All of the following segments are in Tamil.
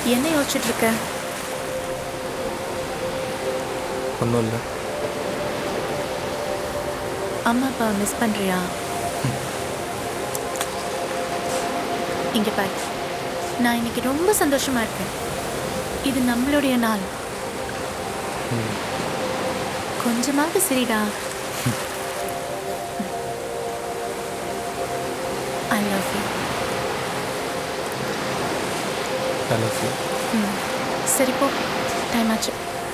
என்ன யோசிச்சுட்டு இருக்க ஒன்றும் இல்லை அம்மா அப்பா மிஸ் பண்றியா இங்க பாரு நான் இன்னைக்கு ரொம்ப சந்தோஷமா இருக்கேன் இது நம்மளுடைய நாள் கொஞ்சமாவது சரிடா I love you I love you சரி போ டைம் ஆச்சு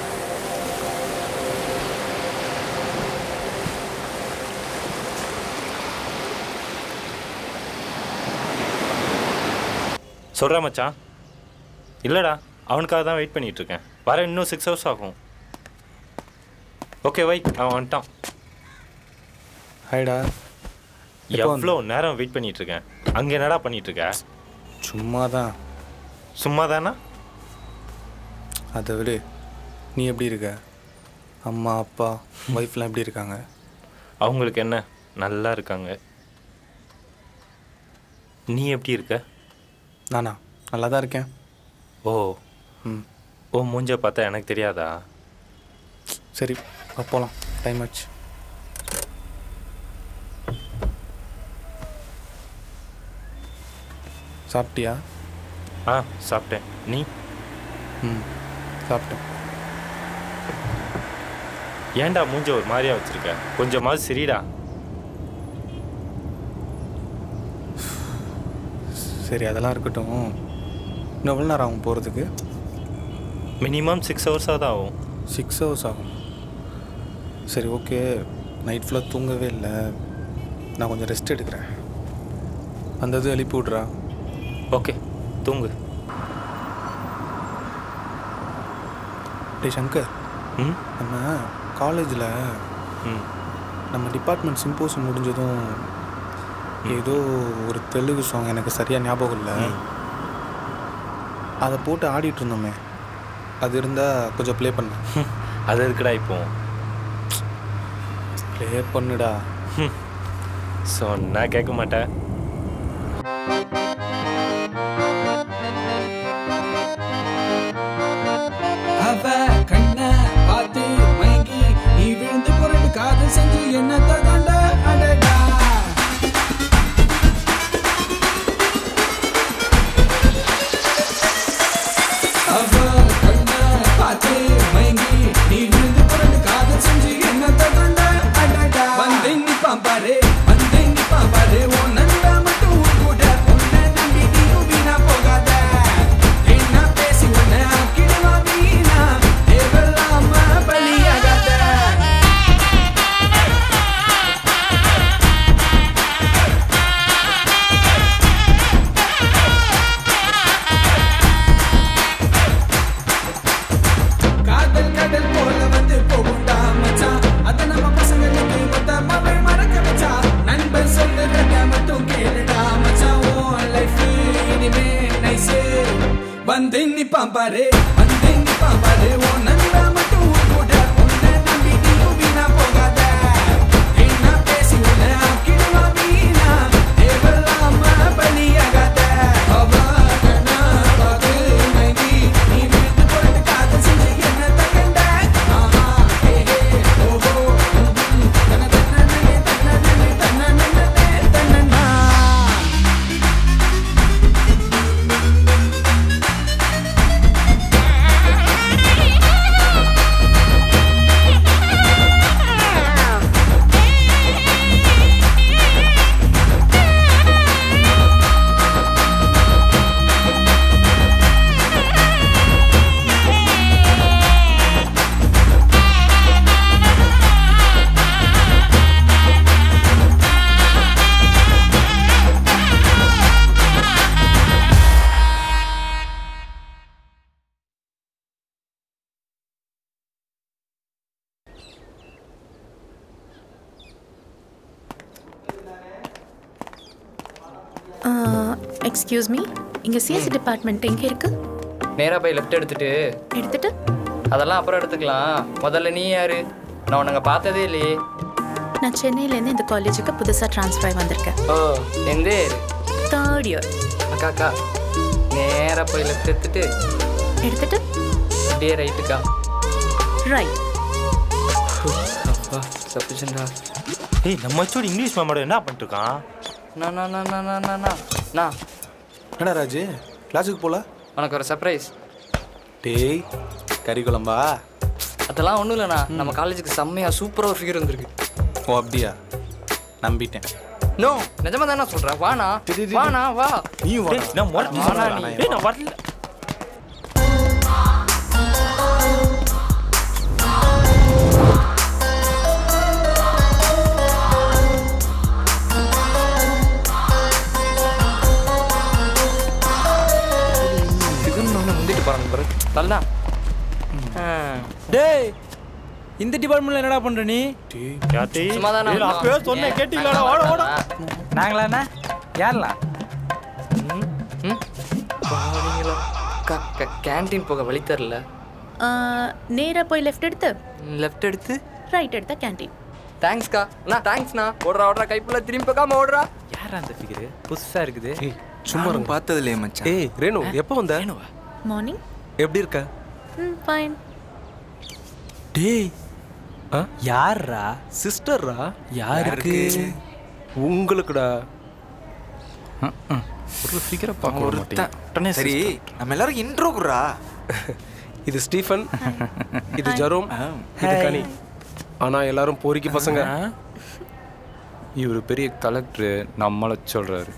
சொல்கிறா மச்சான் இல்லைடா அவனுக்காக தான் வெயிட் பண்ணிட்டு இருக்கேன் வர இன்னும் சிக்ஸ் ஹவர்ஸ் ஆகும் ஓகே வை அவன் வந்துட்டான் ஹாய்டா எப்போ வந்த? எவ்வளோ நேரம் வெயிட் பண்ணிட்டு இருக்கேன் அங்கே என்னடா பண்ணிட்டு இருக்க சும்மா தான் சும்மா தானா அதை விடு நீ எப்படி இருக்க அம்மா அப்பா ஒய்ஃப்லாம் எப்படி இருக்காங்க அவங்களுக்கு என்ன நல்லா இருக்காங்க நீ எப்படி இருக்க நானா நல்லா தான் இருக்கேன் ஓ ம் ஓ மூஞ்ச பார்த்தா எனக்கு தெரியாதா சரி வா போகலாம் டைம் ஆச்சு சாப்பிட்டியா ஆ சாப்பிட்டேன் நீ ம் சாப்பிட்டேன் ஏன்டா மூஞ்ச ஒரு மாதிரியா வச்சிருக்க கொஞ்சமாவது சரிடா சரி அதெல்லாம் இருக்கட்டும் இன்னும் எவ்வளோ நேரம் ஆகும் போகிறதுக்கு மினிமம் சிக்ஸ் ஹவர்ஸாக தான் ஆகும் சிக்ஸ் ஹவர்ஸ் ஆகும் சரி ஓகே நைட் ஃபுல்லாக தூங்கவே இல்லை நான் கொஞ்சம் ரெஸ்ட் எடுக்கிறேன் வந்தது எழுப்பி விட்றா ஓகே தூங்கு டேய் சங்கர் ம் நம்ம காலேஜில் ம் நம்ம டிபார்ட்மெண்ட் சிம்போஸ் முடிஞ்சதும் ஏதோ ஒரு தெலுங்கு சாங் எனக்கு சரியாக ஞாபகம் இல்லை ம். அதை போட்டு ஆடிட்டு இருந்தோமே அது இருந்தால் கொஞ்சம் ப்ளே பண்ண அது இருக்குடா இப்போ ப்ளே பண்ணுடா சொன்னா கேட்க மாட்டேன் அவ கண்ண பார்த்து மயங்கி நீ விழுந்து புரண்டு காதல் செஞ்சு என்ன தகண்ட அடடா அவ கண்ண பார்த்து மயங்கி நீ விழுந்து புரண்டு காதல் செஞ்சு என்ன தகண்ட அடடா வந்து நிப்பான் பாரு வந்து நிப்பான் பாரு உன் நண்பா மட்டும் உன் கூட உன்னை நம்பி நீயும் வீணா போகாத என்ன பேசி உன்னை ஆக்கிடுவா வீணா தேவையில்லாம பலியாகாத காதல் கடல் போல வந்து போகுண்டா மச்சான் அத நம்ம பசங்களுக்கு மொத்தமாவே மறக்க வச்சா நண்பன் சொல்லுறத மட்டும் கேளுடா மச்சான் உன் லைஃப் இனிமே நைஸ் வந்து நிப்பான் பாரு வந்து நிப்பான் பாரு உன் நண்பன் மட்டும் உன் கூட உன்னை நம்பி நீயும் வீணா போகாத என்ன பேசி உன்னை ஆக்கிடுவா வீணா தேவையில்லாம பலியாகாத அவ கண்ணா பார்த்து மயங்கி நீ விழுந்து போட்டு காதல் செஞ்சு என்ன தகண்ட ஆஹா ஹே ஹே ஓஹோ ம்ஹும். தன தன்னனே தன்னனே தன்னனே தன்னனா எக்ஸ்கியூஸ் மீ இங்கே சிஎஸ்சி டிபார்ட்மெண்ட் எங்கே இருக்கு நேராக போய் லெஃப்ட் எடுத்துட்டு எடுத்துட்டு அதெல்லாம் அப்புறம் எடுத்துக்கலாம் முதல்ல நீ யாரு நான் உனங்க பார்த்ததே இல்லையே நான் சென்னையிலேருந்து இந்த காலேஜுக்கு புதுசாக ட்ரான்ஸ்ஃபர் ஆகி வந்திருக்கேன் ஓ எந்த தேர்ட் இயர் அக்கா அக்கா நேராக போய் லெஃப்ட் எடுத்துட்டு எடுத்துட்டு அப்படியே ரைட்டுக்கா ரைட் அப்பா சஃபிஷண்டா ஏய் நம்ம வச்சோட இங்கிலீஷ் மேமோட என்ன பண்ணிட்டு இருக்கான் நான் நான் நான் நான் நான் நான் நான் என்னடா ராஜு கிளாஸுக்கு போல உனக்கு ஒரு சர்ப்ரைஸ் டேய் கறி குழம்பா அதெல்லாம் ஒன்றும் இல்லைண்ணா நம்ம காலேஜுக்கு செம்மையாக சூப்பராக ஒரு ஃபிகர் வந்திருக்கு ஓ அப்படியா நம்பிட்டேன் நோ நிஜமா தானே சொல்கிறேன் வாண்ணா டேய், டேய், வாண்ணா வா நீ வா டேய், நான் முறைச்சு வாடா சொல்றேன். நீ. டேய், நான் வரல ஃபிகர்னு ஒன்று முந்திட்டு பாருங்க பாரு தள்ளா டேய் இந்த டிபார்ட்மெண்ட்ல என்னடா பண்ற நீ டேய் யாத்தி சும்மா தானே ஏய், நான் அப்பவே சொன்னேன் கேட்டீங்களாடா வாடா வாடா நாங்களா என்ன யாரெல்லாம் கேன்டீன் போக வழி தரல நேராக போய் லெஃப்ட் எடுத்து லெஃப்ட் எடுத்து ரைட் எடுத்தா கேண்டீன் தேங்க்ஸ்க்கா அண்ணா தேங்க்ஸ்ண்ணா ஓடுறா ஓடுறா கைப்புள்ள திரும்பி பார்க்காம ஓடுறா யாரா அந்த ஃபிகர் புதுசா இருக்குது ஏய் சும்மா இருங்க பார்த்ததுலையே மச்சான் ஏய் ரேணு எப்போ வந்த மார்னிங் எப்படி இருக்க ம் ஃபைன் டேய் ஆ? யாரா சிஸ்டர்ரா யாருக்கு உங்களுக்குடா ஒரு ஃபிகரை பார்க்க விட மாட்டேன் உடனே சரி நம்ம எல்லாரும் இன்ட்ரோ குடுறா இது ஸ்டீஃபன் இது ஜெரோம் இது கனி ஆனா எல்லாரும் பொறுக்கி பசங்க இவர் பெரிய கலெக்டர் நம்மளை சொல்றாரு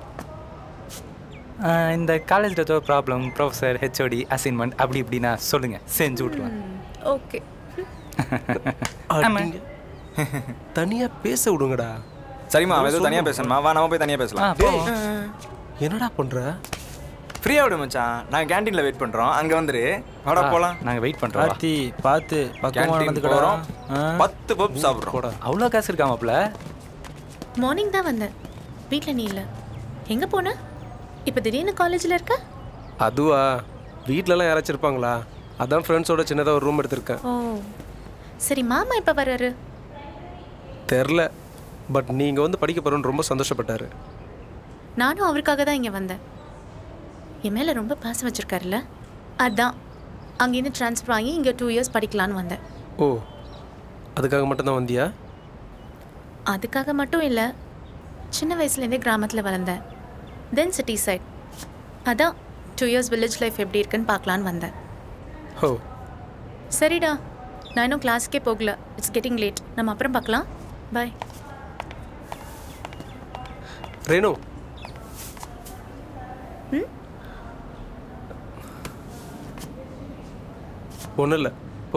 இந்த காலேஜில் ஏதோ ப்ராப்ளம் ப்ரொஃபஸர் ஹெச்ஓடி அசைன்மெண்ட் அப்படி இப்படின்னா சொல்லுங்க செஞ்சு விட்ருலாம் ஓகே அடிங்க. தனியா பேச விடுங்கடா சரிம்மா அவன் ஏதோ தனியா பேசணுமா வா நம்ம போய் தனியா ஆ பேசலாம் போ என்னடா பண்ற ஃப்ரீயா விடு மச்சான் நான் கேண்டீன்ல வெயிட் பண்றோம் அங்க வந்துரு வாடா போலாம் நாங்கள் வெயிட் பண்ணுறோம் கார்த்தி பார்த்து பக்கமா கேண்டீன் நடந்துக்கடா போறோம் பத்து பப் சாப்பிடுறோம் அவ்வளோ காசு இருக்காமாப்ல மார்னிங் தான் வந்தேன் வீட்டில் நீ இல்லை எங்கே போன இப்போ திடீர்னு காலேஜில் இருக்க அதுவா வீட்லலாம் யாராச்சும் இருப்பாங்களா அதான் ஃப்ரெண்ட்ஸோட சின்னதாக ஒரு ரூம் எடுத்திருக்கேன் ஓ சரி மாமா எப்போ வர்றாரு தெரில பட் நீங்கள் வந்து படிக்க போகிறோன்னு ரொம்ப சந்தோஷப்பட்டாரு நானும் அவருக்காக தான் இங்கே வந்தேன் என் மேலே ரொம்ப பாசம் வச்சுருக்காருல்ல அதான் அங்கேருந்து ட்ரான்ஸ்ஃபர் ஆகி இங்கே டூ இயர்ஸ் படிக்கலான்னு வந்தேன் ஓ அதுக்காக மட்டும்தான் வந்தியா அதுக்காக மட்டும் இல்லை சின்ன வயசுலேருந்தே கிராமத்தில் வளர்ந்தேன் தென் சிட்டி சைட் அதான் டூ இயர்ஸ் வில்லேஜ் லைஃப் எப்படி இருக்குன்னு பார்க்கலான்னு வந்தேன் ஓ சரிடா நான் இன்னும் கிளாஸ்க்கே போகல இட்ஸ் கெட்டிங் லேட் நம்ம அப்புறம் பார்க்கலாம் பாய் ரேணு ஒன்றும் இல்லை போ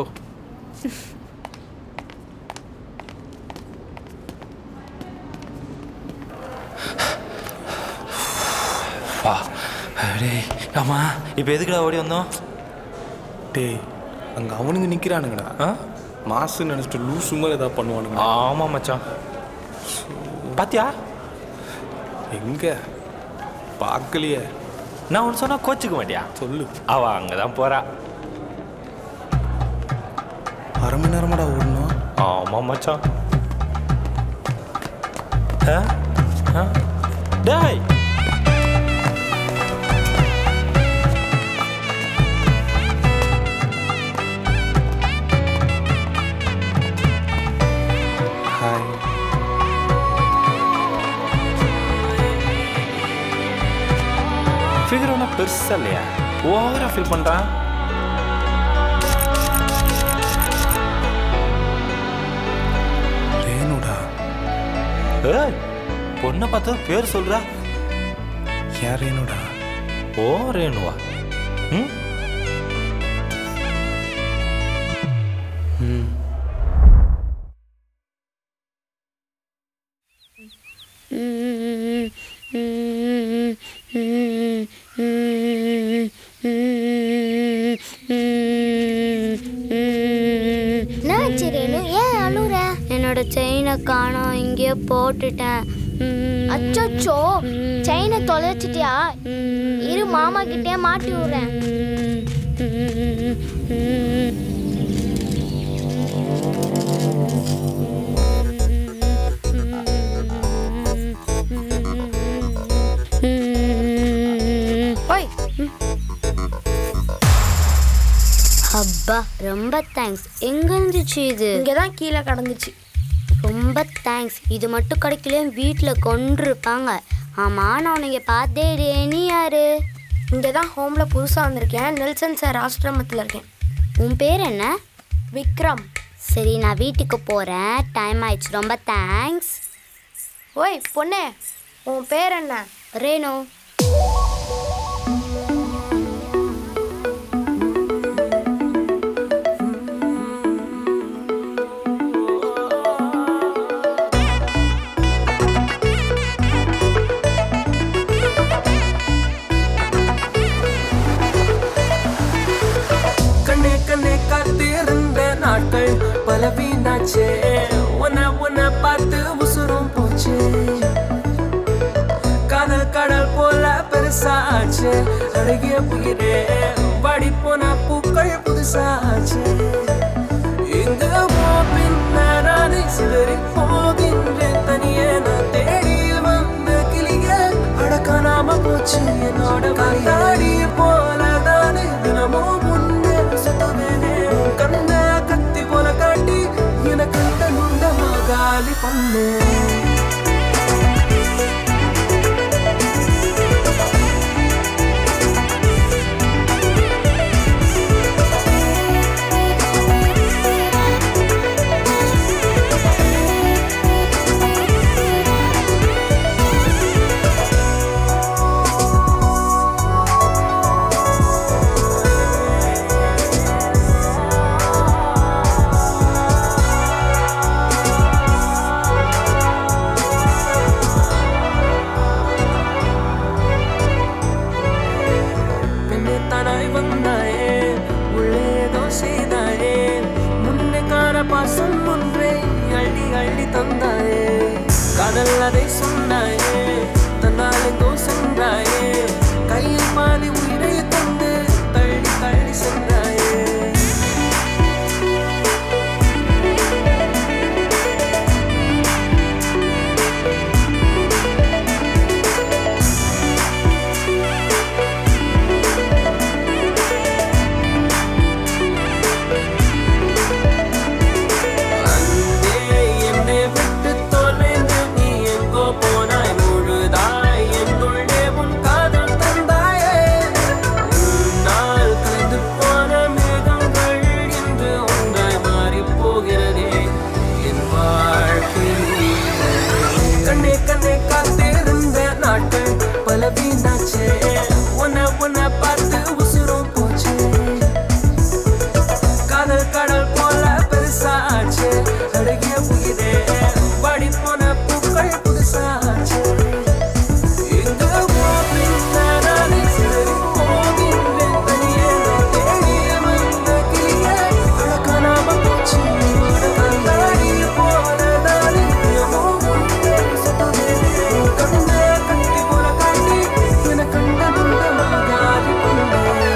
வா டேய் ஆமா இப்போ எதுக்குடா ஓடி வந்தோம் டேய் அங்க அவனுங்க நிக்கிறானுங்கடா ஆ மாசு நினைச்சிட்டு லூசு மாதிரி ஏதாவது பண்ணுவானுங்க ஆமா மச்சான் பாத்தியா எங்க பார்க்கலையே நான் ஒன்று சொன்னா கோச்சுக்க மாட்டியா சொல்லு அவ அங்கே தான் போறா அரை மணி நேரமாடா ஓடணும் ஆமா மச்சான் ஆ? ஆ? டேய் ஹாய் ஃபிகர் ஒன்றும் பெருசா இல்லையா ஓவரா ஃபீல் பண்றான் ரேணுடா ஏய் பொண்ணை பார்த்தா பேர் சொல்றா யார் ரேணுடா ஓ ரேணுவா ம் என்னாச்சு ரேணு ஏன் அழுற என்னோட செயினை காணோம் இங்கேயோ போட்டுட்டேன் அச்சோ செயினை தொலைச்சிட்டியா இரு மாமா கிட்டே மாட்டி விடுறேன் ஓய் அப்பா ரொம்ப தேங்க்ஸ் எங்க இருந்துச்சு இது இங்கே தான் கீழே கடந்துச்சு ரொம்ப தேங்க்ஸ் இது மட்டும் கிடைக்கலையும் வீட்டில் கொண்டிருப்பாங்க ஆமாம் நான் உனக்கு பார்த்தே இல்லையே நீ யாரு இங்கே தான் ஹோமில் புதுசாக வந்திருக்கேன் நெல்சன் சார் ஆசிரமத்தில் இருக்கேன் உன் பேர் என்ன விக்ரம் சரி நான் வீட்டுக்கு போகிறேன் டைம் ஆயிடுச்சு ரொம்ப தேங்க்ஸ் ஓய் பொண்ணே உன் பேர் என்ன ரேணு கண்ணே கண்ணே காத்திருந்த நாட்கள் பல வீணாச்சே உன்ன உன்ன பார்த்து உசுரும் போச்சு காதல் கடல் போல பெருசாச்சு அழகிய உயிரே வாடி போன பூக்கள் புதுசாச்சு இங்கு போ பின்ன நானே சிதறி போகின்றேன் தனியே நான் தேடி வந்த கிளிய அடக்கானாம போச்சு என்னோட காத்தாடி போல தானே தினமும் முன்னே சுத்துவேனே உன் கண்ண கத்தி போல காட்டி எனக்கு கண்ட நுண்டமா காலி பண்ணு பெண்ணே தானாய் வந்தாயே உள்ளே ஏதோ செய்தாயே முன்னே காண பாசம் ஒன்றே அள்ளி அள்ளி தந்தாயே காதல் அதை சொன்னாயே தன்னால் எங்கோ சென்றாயே கையில் பாதி உயிரை தந்து தள்ளி தள்ளி சென்றாயே அன்பே, என்னை விட்டு தொலைந்து நீ எங்கோ போனாய் முழுதாய் என்னுள்ளே உன் காதல் தந்தாயே உன்னால் கலந்து போன மேகங்கள் இன்று ஒன்றாய் மாறிப் போகிறதே என் வாழ்க்கையில் கண்ணே கண்ணே காத்திருந்த நாட்கள் பல வீணாச்சே உன்னை உன்னை பார்த்து உசுரும் போச்சே காதல் கடல் போல பெருசாச்சு அழகிய உயிரே வாடி போன பூக்கள் புதுசாச்சு எங்க போ பின்ன நானே சிதறி போகின்றேன் தனியே நான் தேடிய வந்த கிளியே அழகானாம போச்சு கண்ணாடி போல நானே தினமும் உன்னை சுத்துவேனே. உன் கண்ணை கத்தி போல காட்டி என்னை கண்ட நுண்ணமாக காலி பண்ணேன்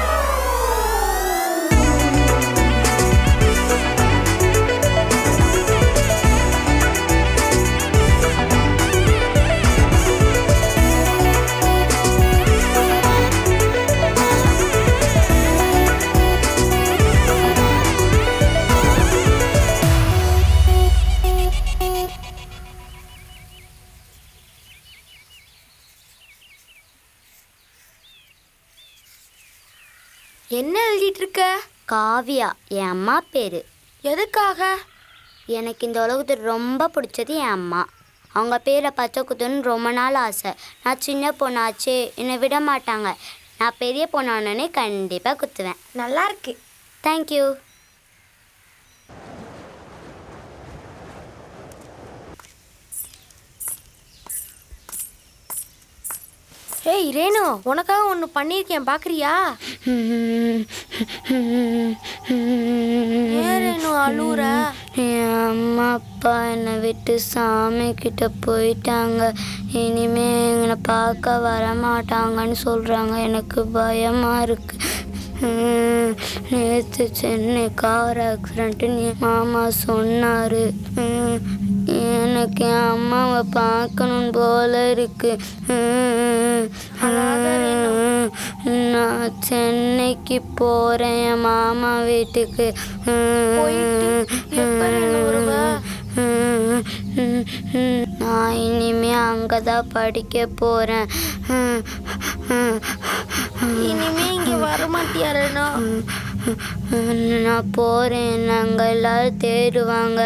என்ன எழுதிட்டு இருக்க காவியா என் அம்மா பேரு எதுக்காக எனக்கு இந்த உலகத்தில் ரொம்ப பிடிச்சது என் அம்மா அவங்க பேரை பச்சை குத்துன்னு ரொம்ப நாள் ஆசை நான் சின்ன பொண்ணாச்சே என்னை விட மாட்டாங்க நான் பெரிய பொண்ணானே கண்டிப்பாக குத்துவேன் நல்லா இருக்கு தேங்க்யூ ஏய் ரேணு உனக்காக ஒன்று பண்ணியிருக்கேன் பார்க்குறியா ஏன் ரேணு அழுவுற என் அம்மா அப்பா என்னை விட்டு சாமி கிட்ட போயிட்டாங்க இனிமே எங்களை பார்க்க வர மாட்டாங்கன்னு சொல்கிறாங்க எனக்கு பயமாக இருக்கு நேற்று சென்னை கார் ஆக்சிடென்ட்டுன்னு என் மாமா சொன்னார் எனக்கு என் அம்மாவை பார்க்கணும் போல இருக்கு நான் சென்னைக்கு போகிறேன் என் மாமா வீட்டுக்கு நான் இனிமே அங்கே தான் படிக்க போகிறேன் இனிமே இங்க வர மாட்டியாரேனா நான் போகிறேன் நாங்கள் எல்லாரும் தேடுவாங்க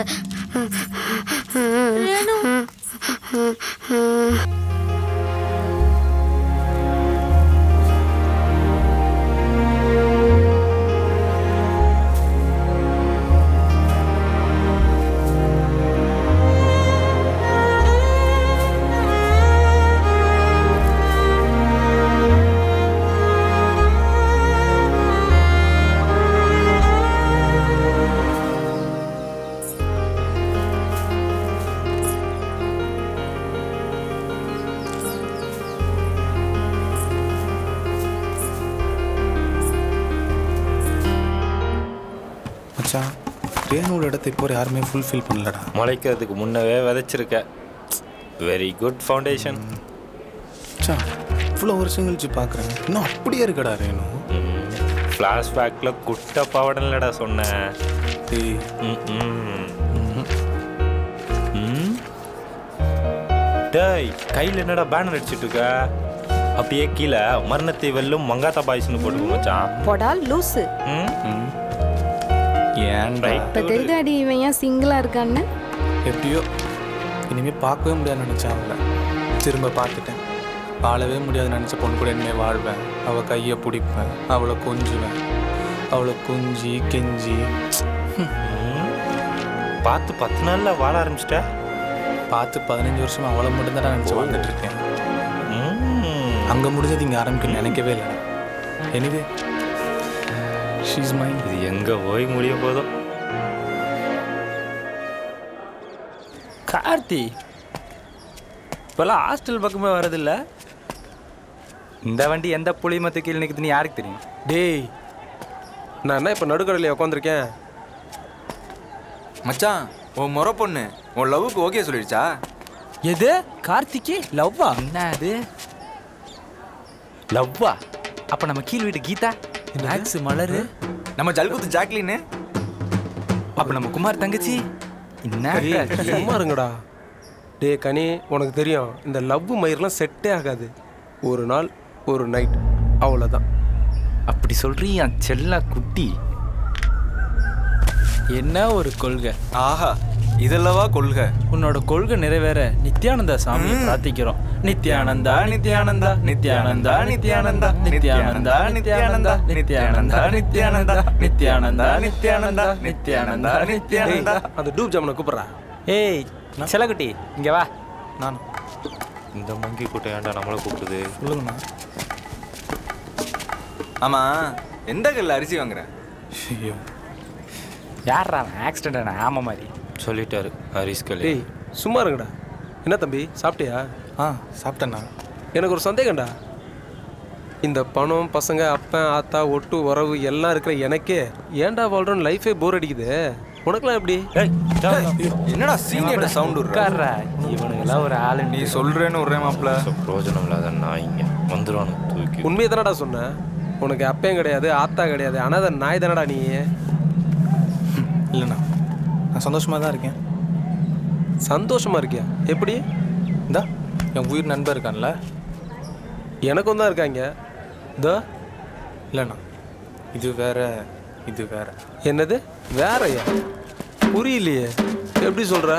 மச்சான் ரேணுவோட இடத்த இப்போ யாருமே ஃபுல்ஃபில் பண்ணலடா முளைக்கிறதுக்கு முன்னவே விதைச்சிருக்க வெரி குட் ஃபவுண்டேஷன் மச்சான் இவ்வளோ வருஷம் கழிச்சு பார்க்குறேன் இன்னும் அப்படியே இருக்கடா ரேணு ஃப்ளாஷ்பேக்கில் குட்ட பவடன்லடா சொன்னேன் டேய் ம், ம். ம்? டேய் கையில் என்னடா பேனர் அடிச்சிட்டு இருக்க அப்படியே கீழே மரணத்தை வெல்லும் மங்காத்தா பாய்ஸ்னு போட்டுக்கோ மச்சான் போடா லூசு ம் ஏன்டா இப்ப தெரியுதாடி இவன் ஏன் சிங்கிளா இருக்கான்னு எப்படியோ இனிமேல் பார்க்கவே முடியாதுன்னு நினச்சேன் அவளை திரும்ப பார்த்துட்டேன் வாழவே முடியாதுன்னு நினச்ச பொண்ணு கூட இனிமேல் வாழ்வேன் அவள் கையை பிடிப்பேன் அவளை கொஞ்சுவேன் அவளை குஞ்சி கெஞ்சி பார்த்து பத்து நாளில் வாழ ஆரம்பிச்சிட்ட பார்த்து பதினஞ்சு வருஷமா அவளை மட்டும்தான் நினச்சி வாழ்ந்துட்டு இருக்கேன் அங்கே முடிஞ்சது இங்கே ஆரம்பிக்க நினைக்கவே இல்லை எனிவே ஷீஸ் மைண்ட் இது எங்கே போய் முடிய போதும் கார்த்தி இப்போல்லாம் ஹாஸ்டல் பக்கமே வரதில்ல இந்த வண்டி எந்த புளிமத்து கீழே நிற்குதுன்னு யாருக்கு தெரியும் டேய் நான் என்ன இப்போ நடுக்கடலையே உட்காந்துருக்கேன் மச்சான் உன் முறை பொண்ணு உன் லவ்வுக்கு ஓகே சொல்லிடுச்சா எது கார்த்திக்கு லவ்வா என்ன அது லவ்வா அப்ப நம்ம கீழ் வீட்டு கீதா மேக்ஸ் மலரு நம்ம ஜல்குத்து ஜாக்லின்னு அப்ப நம்ம குமார் தங்கச்சி என்ன டேய், சும்மா இருங்கடா டேய் கனி உனக்கு தெரியும் இந்த லவ் மயிரெலாம் செட்டே ஆகாது ஒரு நாள் ஒரு நைட் அவ்வளோதான் அப்படி சொல்றியா செல்ல குட்டி என்ன ஒரு கொள்கை ஆஹா இதல்லவா கொள்கை உன்னோட கொள்கை நிறைவேற நித்யானந்தா சாமியை பிரார்த்திக்கிறோம் நித்யானந்தா நித்யானந்தா நித்யானந்தா நித்யானந்தா நித்யானந்தா நித்யானந்தா நித்யானந்தா நித்யானந்தா நித்யானந்தா நித்யானந்தா நித்யானந்தா நித்யானந்தா அந்த டூப் ஜாமனை கூப்பிட்றா ஏய் செல்லக்குட்டி இங்க வா நான் இந்த மங்கி கூட்டம் ஏன்டா நம்மளை கூப்பிடுது சொல்லுங்கண்ணா ஆமா எந்த கல்ல அரிசி வாங்குற ஐயோ யாரா ஆக்சிடென்ட் ஆமா மாதிரி சொல்லிட்டாரு ஹரிஸ் கலி டேய் சும்மா இருங்கடா என்ன தம்பி சாப்பிட்டியா ஆ சாப்பிட்டேண்ணா எனக்கு ஒரு சந்தேகம்டா இந்த பணம் பசங்க அப்பன் ஆத்தா ஒட்டு உறவு எல்லாம் இருக்கிற எனக்கே ஏன்டா வாழ்றோன்னு லைஃபே போர் அடிக்குது உனக்குலாம் எப்படி என்னடா சீனியர் சவுண்ட் உட்கார்றா இவனுங்கெல்லாம் ஒரு ஆளு நீ சொல்றேன்னு ஒரு மாப்பிள்ள பிரோஜனம் இல்லாத நான் இங்கே வந்துடுவானு தூக்கி உண்மையை தானடா சொன்னேன் உனக்கு அப்பையும் கிடையாது ஆத்தா கிடையாது அனாத நாய் தானடா நீ இல்லைண்ணா நான் சந்தோஷமாக தான் இருக்கேன் சந்தோஷமா இருக்கியா எப்படி இந்தா என் உயிர் நண்பர் இருக்கான்ல எனக்கும் தான் இருக்காங்க இதோ இல்லைண்ணா இது வேற இது வேற என்னது வேறயா புரியலையே எப்படி சொல்ற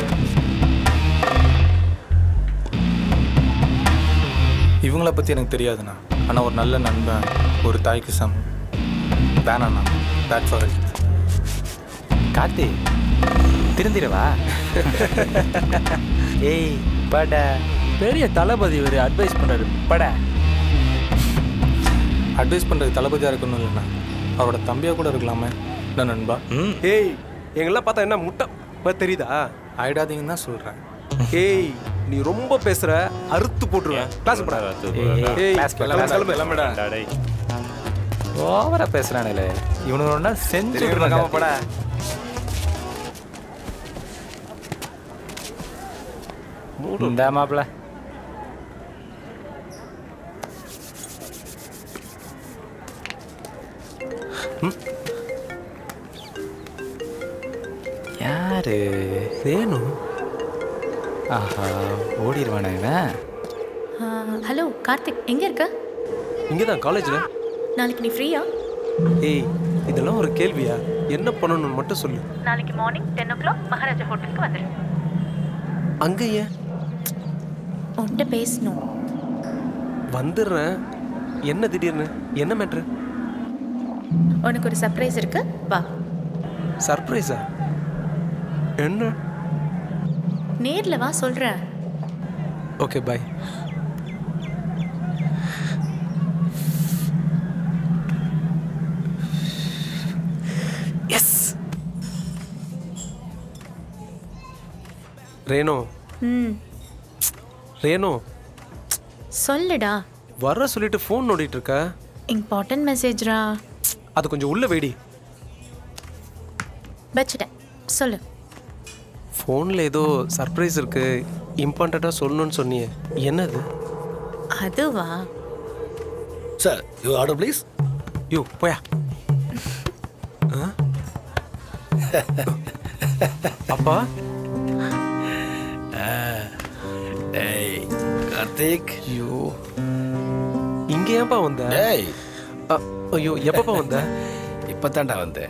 இவங்கள பற்றி எனக்கு தெரியாதுண்ணா ஆனால் ஒரு நல்ல நண்பன் ஒரு தாய்க்கு சம் வேணாண்ணா பேட் ஃபார் காத்து திருந்திரவா ஏய் பட பெரிய தளபதி ஒரு அட்வைஸ் பண்றாரு பட அட்வைஸ் பண்ணுறது தளபதியாக இருக்கணும் இல்லைண்ணா அவரோட தம்பியாக கூட இருக்கலாமே என்ன நண்பா ஏய் எங்கெல்லாம் பார்த்தா என்ன முட்டை மாதிரி தெரியுதா ஆயிடாதீங்கன்னு தான் சொல்கிறேன் ஏய் நீ ரொம்ப பேசுற அறுத்து போட்டுருவேன் கிளாஸ் போடா ஏய் கிளம்பு, கிளம்பு. கிளம்புடா ஓவரா பேசுறானுல இவனு ஒன்றா செஞ்சு தெரியும் விடுறாங்க. மக்காம போடா. இந்த மாப்பிள யாரு ரேணு ஆஹா ஓடிடுவானே இவன் ஹலோ கார்த்திக் எங்கே இருக்க இங்கே தான் காலேஜில் நாளைக்கு நீ ஃப்ரீயா ஏய் இதெல்லாம் ஒரு கேள்வியா என்ன பண்ணணும்னு மட்டும் சொல்லு நாளைக்கு morning ten o'clock Maharaja ஹோட்டலுக்கு வந்துடு அங்கே ஏன் உன்கிட்ட பேசணும் வந்துடுறேன் என்ன திடீர்னு என்ன மேட்ரு உனக்கு ஒரு சர்ப்ரைஸ் இருக்கு வா சர்ப்ரைஸா என்ன நேர்ல வா சொல்றேன் ஓகே பாய் எஸ் ரேணு ம் ரேணு சொல்லுடா வர சொல்லிட்டு ஃபோன் நோண்டிட்டு இருக்க இம்பார்ட்டன்ட் மெசேஜ்ரா அது கொஞ்சம் உள்ள வெடி வச்சுட்டேன் சொல்லு ஃபோனில் ஏதோ சர்ப்ரைஸ் இருக்கு இம்பார்ட்டண்ட்டாக சொல்லணும்னு சொன்னியே என்னது அதுவா sir you order please you போயா அப்பா டேய் கார்த்திக் ஐயோ இங்க ஏன்பா வந்த டேய் அ, ஐயோ எப்பப்பா வந்த இப்போத்தாண்டா வந்தேன்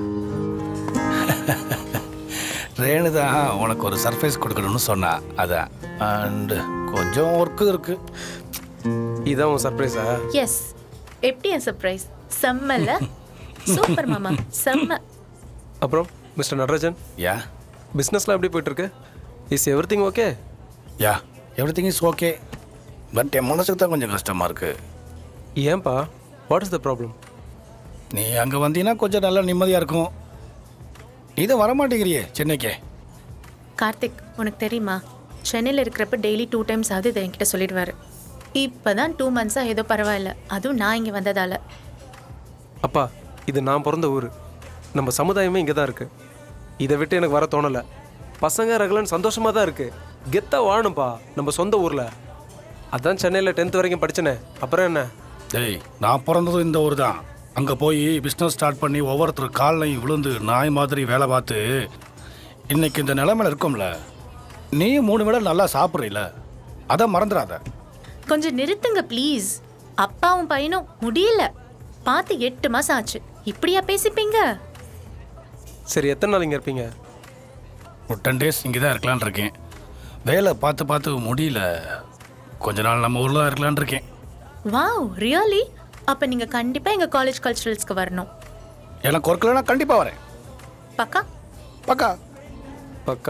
ரேணு தான் உனக்கு ஒரு சர்ப்ரைஸ் கொடுக்கணும்னு சொன்னா அதான் அண்டு கொஞ்சம் ஒர்க்கு இருக்கு இதான் உன் சர்ப்ரைஸா எஸ் எப்படி என் சர்ப்ரைஸ் செம்மல்ல சூப்பர் மாமா செம்ம அப்புறம் மிஸ்டர் நடராஜன் யா பிஸ்னஸ்லாம் எப்படி போயிட்டு இருக்கு is everything okay yeah everything is okay but என் மனசுக்கு தான் கொஞ்சம் கஷ்டமாக இருக்கு ஏன்பா வாட் இஸ் த ப்ராப்ளம் நீ அங்கே வந்தீங்கன்னா கொஞ்சம் நல்லா நிம்மதியாக இருக்கும் இதை வரமாட்டேங்கிறியே சென்னைக்கே கார்த்திக் உனக்கு தெரியுமா சென்னையில் இருக்கிறப்ப டெய்லி டூ டைம்ஸ் ஆகுது இதை என்கிட்ட சொல்லிடுவாரு இப்போ தான் டூ மந்த்ஸாக ஏதோ பரவாயில்ல அதுவும் நான் இங்கே வந்ததால அப்பா இது நான் பிறந்த ஊர் நம்ம சமுதாயமே இங்கே தான் இருக்குது இதை விட்டு எனக்கு வர தோணலை பசங்க ரகலன் சந்தோஷமாக தான் இருக்குது கெத்தாக வாழணும்ப்பா நம்ம சொந்த ஊரில் அதான் சென்னையில் டென்த் வரைக்கும் படிச்சனே அப்புறம் என்ன டேய் நான் பிறந்ததும் இந்த ஊர் தான் அங்கே போய் பிஸ்னஸ் ஸ்டார்ட் பண்ணி ஒவ்வொருத்தர் கால்லையும் விழுந்து நாய் மாதிரி வேலை பார்த்து இன்னைக்கு இந்த நிலைமையில இருக்கோம்ல நீயும் மூணு வேளை நல்லா சாப்பிட்றீல அதை மறந்துடாத கொஞ்சம் நிறுத்துங்க ப்ளீஸ் அப்பாவும் பையனும் முடியல பார்த்து எட்டு மாதம் ஆச்சு இப்படியா பேசிப்பீங்க சரி எத்தனை நாள் இங்கே இருப்பீங்க ஒரு டென் டேஸ் இங்கே தான் இருக்கலான்னு இருக்கேன் வேலை பார்த்து பார்த்து முடியல கொஞ்ச நாள் நம்ம ஊரில் தான் இருக்கலான்னு இருக்கேன் வாவ் ரியலி அப்போ நீங்கள் கண்டிப்பாக எங்கள் காலேஜ் கல்ச்சுரல்ஸ்க்கு வரணும் எனக்கு ஒர்க்கில் நான் கண்டிப்பாக வரேன் பக்கா பக்கா பக்கா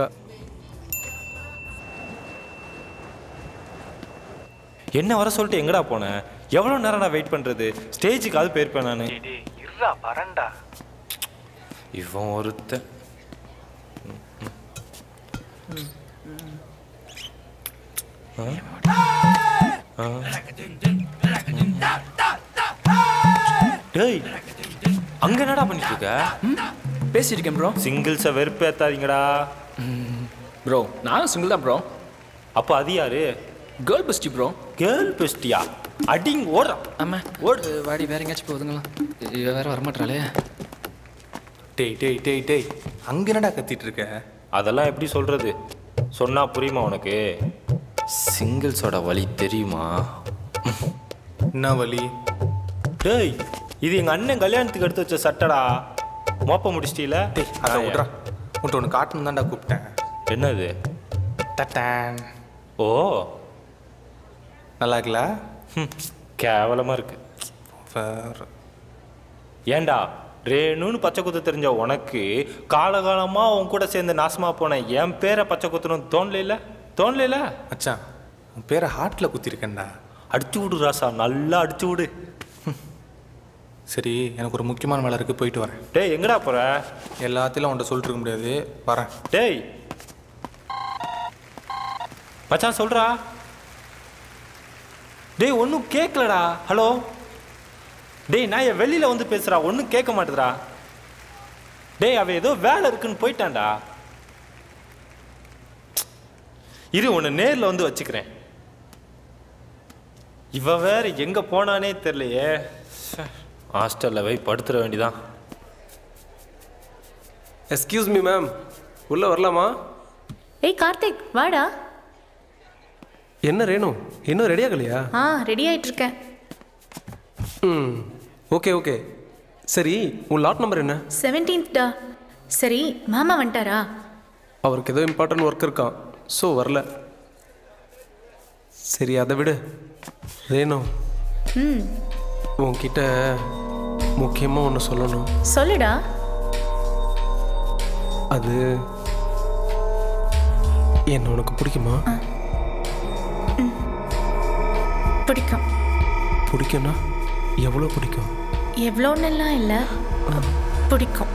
என்ன வர சொல்லிட்டு எங்கடா போனேன் எவ்வளோ நேரம் நான் வெயிட் பண்ணுறது ஸ்டேஜுக்காவது போயிருப்பேன் நான் இருடா வரண்டா இவன் ஒருத்தன் ஆ? ஆ. டேய் அங்க என்னடா பண்ணிட்டு இருக்க பேசிட்டு இருக்கேன் ப்ரோ சிங்கிள்ஸை வெறுப்பேத்தாதீங்கடா ப்ரோ நானும் சிங்கிள் தான் ப்ரோ அப்போ அது யாரு கேர்ள் பெஸ்டி ப்ரோ கேர்ள் பெஸ்டியா அடிங் ஓடுறான் ஆமா ஓடு வாடி வேற எங்கேயாச்சும் போகுதுங்களா இவ வேற வரமாட்டாளே டேய் டேய் டேய் டேய் அங்க என்னடா கத்திட்டு இருக்க அதெல்லாம் எப்படி சொல்றது சொன்னா புரியுமா உனக்கு சிங்கிள்ஸோட வழி தெரியுமா என்ன வலி டேய் இது எங்க அண்ணன் கல்யாணத்துக்கு எடுத்து வச்ச சட்டடா மோப்ப முடிச்சிட்டீல டேய் அதை விட்றா உன்ட்ட ஒன்று காட்டணும் தான்டா கூப்பிட்டேன் என்னது டட்டான் ஓ நல்லா இருக்குல்ல ஹம், கேவலமா இருக்கு வேற ஏன்டா ரேணுன்னு பச்சை குத்து தெரிஞ்ச உனக்கு காலகாலமா உன் கூட சேர்ந்து நாசமா போன என் பேரை பச்சை குத்தணும் தோணல தோணல மச்சான் உன் பேரை ஹார்ட்டில் குத்திருக்கேன்டா அடிச்சு விடு ராசா நல்லா அடிச்சு விடு சரி எனக்கு ஒரு முக்கியமான வேலை இருக்குது போயிட்டு வரேன் டேய் எங்கடா போற எல்லாத்தையும் உன்ட்ட சொல்லிட்டு இருக்க முடியாது வரேன் டேய் மச்சான் சொல்றா டேய் ஒன்றும் கேட்கலடா ஹலோ டேய் நான் என் வெளியில வந்து பேசுறா ஒன்றும் கேட்க மாட்டேதுடா டேய் அவ ஏதோ வேலை இருக்குன்னு போயிட்டான்டா இரு உன்னை நேர்ல வந்து வச்சுக்கிறேன் இவ வேற எங்க போனானே தெரியலையே ச்சே. ஹாஸ்டலில் போய் படுத்துட வேண்டிதான் எஸ்கியூஸ் மீ மேம் உள்ளே வரலாமா ஏய் கார்த்திக் வாடா என்ன ரேணு இன்னும் ரெடி ஆகலையா ஆ ரெடி ஆயிட்டு இருக்கேன் ம் ஓகே ஓகே சரி உன் லாட் நம்பர் என்ன செவன்டீன்த்டா சரி மாமா வந்துட்டாரா அவருக்கு ஏதோ இம்பார்ட்டன்ட் ஒர்க் இருக்கான் ஸோ வரல சரி அதை விடு ரேணு ம் உன்கிட்ட முக்கியமாக ஒன்று சொல்லணும் சொல்லுடா அது என்ன உனக்கு பிடிக்குமா பிடிக்கும் பிடிக்கும்னா எவ்வளோ பிடிக்கும் எவ்வளோன்னெல்லாம் இல்லை பிடிக்கும்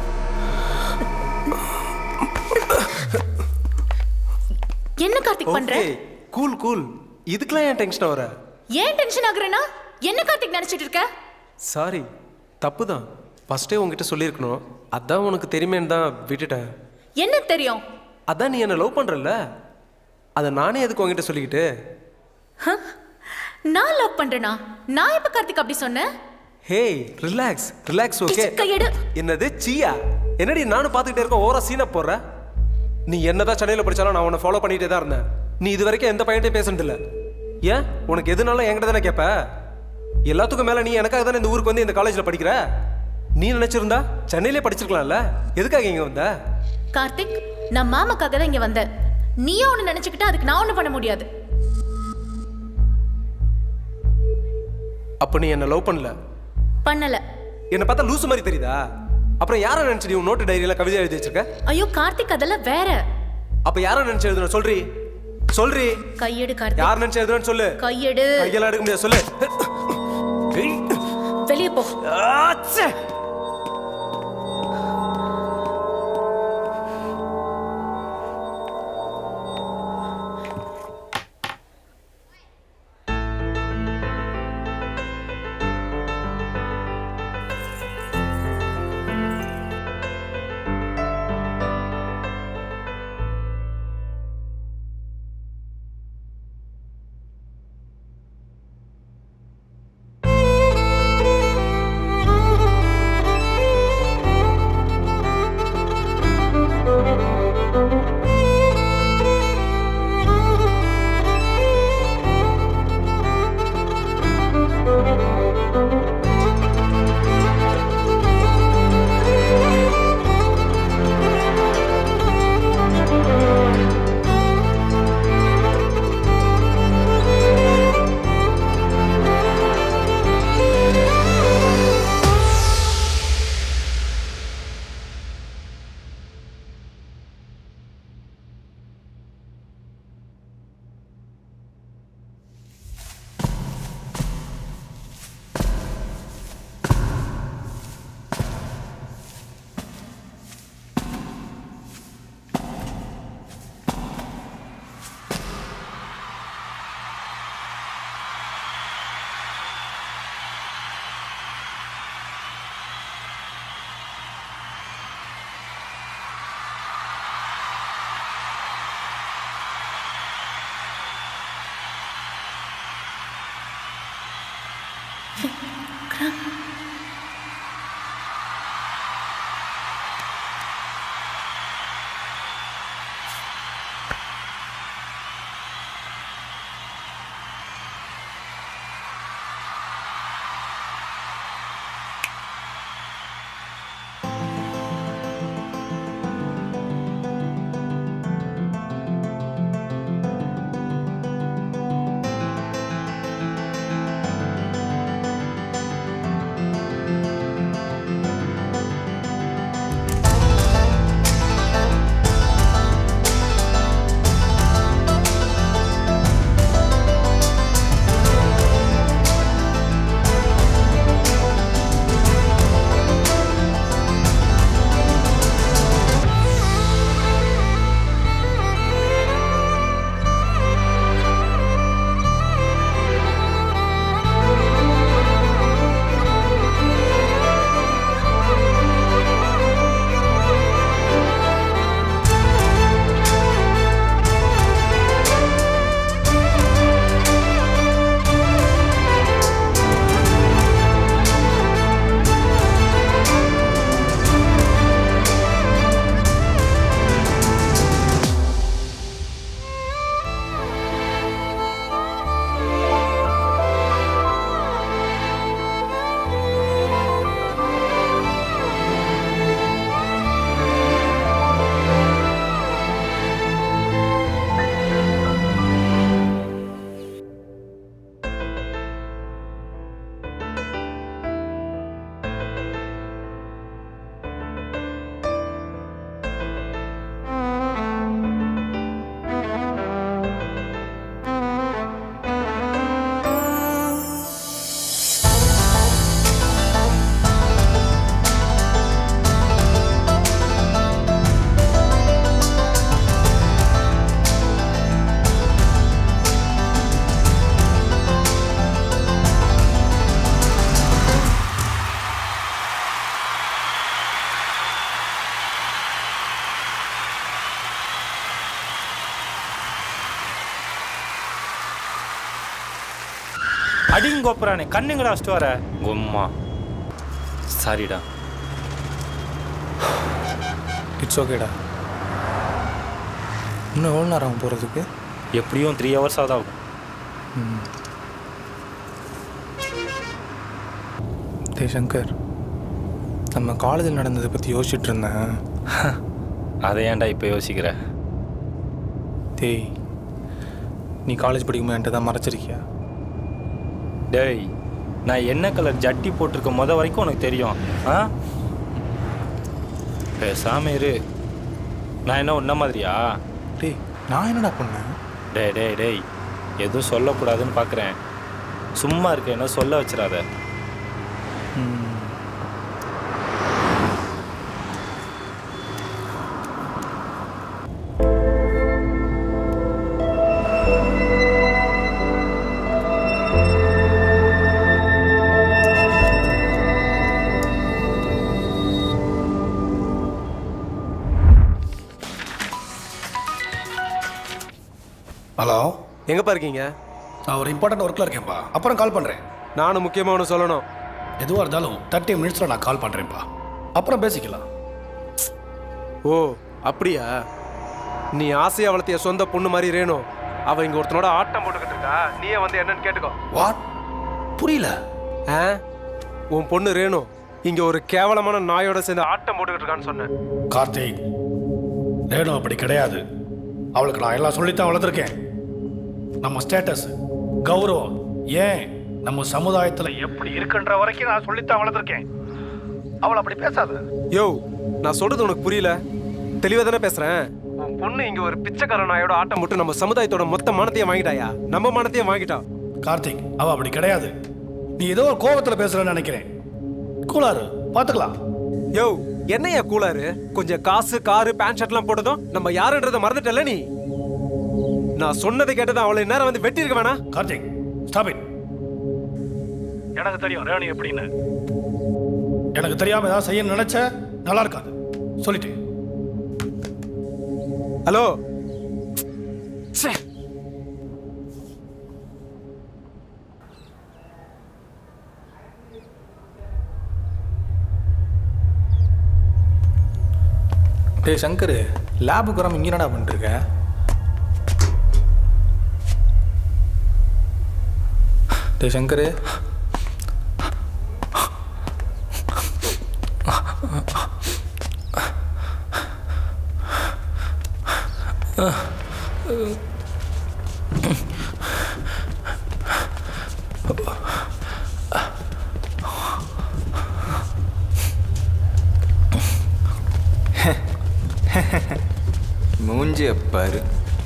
என்ன கார்த்திக் பண்ற ஓகே கூல் கூல் இதுக்கெல்லாம் ஏன் டென்ஷன் வர ஏன் டென்ஷன் ஆகுறேனா என்ன கார்த்திக் நினைச்சிட்டு இருக்க சாரி தப்பு தான் ஃபஸ்ட்டே உங்ககிட்ட சொல்லியிருக்கணும் அதான் உனக்கு தெரியுமேன்னு தான் விட்டுட்டேன் என்ன தெரியும் அதான் நீ என்னை லவ் பண்ணுறல்ல அதை நானே எதுக்கு உங்ககிட்ட சொல்லிக்கிட்டு ஹ? நான் லவ் பண்றேனா நான் எப்ப கார்த்திக் அப்படி சொன்னேன் ஹேய் ரிலாக்ஸ் ரிலாக்ஸ் ஓகே கையெடு என்னது சீயா என்னடி நானும் பார்த்துக்கிட்டே இருக்கேன் ஓவரா சீனை போடுற நீ என்னதான் சென்னையில் படிச்சாலும் நான் உன்னை ஃபாலோ பண்ணிட்டே தான் இருந்தேன் நீ இது வரைக்கும் எந்த பையன்ட்டையும் பேசுனதில்ல ஏன் உனக்கு எதுனாலும் என்கிட்ட தானே கேட்ப எல்லாத்துக்கும் மேலே நீ எனக்காக தானே இந்த ஊருக்கு வந்து இந்த காலேஜில் படிக்கிற நீ நினைச்சிருந்தா சென்னையிலே படிச்சிருக்கலாம்ல எதுக்காக இங்கே வந்த கார்த்திக் நான் மாமாக்காக தான் இங்க வந்தேன் நீயும் ஒன்று நினைச்சுக்கிட்டா அதுக்கு நான் ஒன்றும் பண்ண முடியாது அப்போ நீ என்னை லவ் பண்ணல பண்ணல என்னை பார்த்தா லூசு மாதிரி தெரியுதா அப்புறம் யாரை நினைச்சு நீ உன் நோட்டு டைரியில கவிதை எழுதி வச்சிருக்க ஐயோ கார்த்திக் அதெல்லாம் வேற அப்ப யாரை நினைச்சு எழுதுன சொல்றி சொல்றி கையெடு கார்த்திக் யார் நினைச்சு எழுதுனு சொல்லு கையெடு கையெல்லாம் எடுக்க முடியாது சொல்லு வெளியே போ ஆச்சே. அடிங்கோப்புறானே கண்ணுங்கடா அடிச்சிட்டு வர உம்மா சாரிடா இட்ஸ் ஓகேடா இன்னும் எவ்வளோ நேரம் ஆகும் போகிறதுக்கு எப்படியும் த்ரீ ஹவர்ஸ் ஆகுது ஆகும் டே சங்கர் நம்ம காலேஜில் நடந்ததை பற்றி யோசிச்சுட்டு இருந்தேன் அதை ஏன்டா இப்போ யோசிக்கிற டேய் நீ காலேஜ் படிக்கும்போது என்கிட்ட தான் மறைச்சிருக்கியா டேய் நான் என்ன கலர் ஜட்டி போட்டிருக்க முத வரைக்கும் உனக்கு தெரியும் ஆ பேசாம இரு நான் என்ன உன்ன மாதிரியா டேய் நான் என்னடா பண்ணேன் டேய் டேய் டேய் எதுவும் சொல்லக்கூடாதுன்னு பார்க்குறேன் சும்மா இருக்க என்ன சொல்ல வச்சிடாத ஹலோ எங்கப்பா இருக்கீங்க நான் ஒரு இம்பார்ட்டன்ட் ஒர்க்கில் இருக்கேன்ப்பா அப்புறம் கால் பண்ணுறேன் நானும் முக்கியமாக ஒன்று சொல்லணும் எதுவாக இருந்தாலும் தேர்ட்டி மினிட்ஸில் நான் கால் பண்ணுறேன்ப்பா அப்புறம் பேசிக்கலாம் ஓ அப்படியா நீ ஆசையா வளர்த்திய சொந்த பொண்ணு மாதிரி ரேணு அவ இங்க ஒருத்தனோட ஆட்டம் போட்டுக்கிட்டு இருக்கா நீயே வந்து என்னன்னு கேட்டுக்கோ வாட் புரியல ஆ உன் பொண்ணு ரேணு இங்க ஒரு கேவலமான நாயோட சேர்ந்து ஆட்டம் போட்டுக்கிட்டு இருக்கான்னு சொன்னேன் கார்த்திக் ரேணு அப்படி கிடையாது அவளுக்கு நான் எல்லாம் சொல்லித்தான் வளர்த்துருக்கேன் நம்ம ஸ்டேட்டஸ் கௌரவம் ஏன் நம்ம சமுதாயத்தில் எப்படி இருக்குன்ற வரைக்கும் நான் சொல்லித்தான் வளர்த்துருக்கேன் அவள் அப்படி பேசாத யோ நான் சொல்றது உனக்கு புரியல தெளிவா தானே பேசுறேன் உன் பொண்ணு இங்க ஒரு பிச்சைக்கார நாயோட ஆட்டம் போட்டு நம்ம சமுதாயத்தோட மொத்த மானத்தையும் வாங்கிட்டாயா நம்ம மானத்தையும் வாங்கிட்டா கார்த்திக் அவ அப்படி கிடையாது நீ ஏதோ ஒரு கோபத்தில் பேசுறேன்னு நினைக்கிறேன் கூலாரு பார்த்துக்கலாம் யோ என்னையா கூலாரு கொஞ்சம் காசு காரு பேண்ட் ஷர்ட்லாம் போட்டதும் நம்ம யாருன்றத மறந்துட்டல நீ நான் சொன்னதை கேட்டது அவளை நேரம் வந்து வெட்டி இருக்க வேணா கார்த்திக் ஸ்டாப் இட் எனக்கு தெரியும் ரேணு எப்படின்னு எனக்கு தெரியாம ஏதாவது செய்ய நினைச்ச நல்லா இருக்காது சொல்லிட்டேன் ஹலோ டேய் சங்கர் லேபுக்கு வராமல் இங்கே என்னடா பண்ணிருக்க டேய் சங்கர் மூஞ்சிய பாரு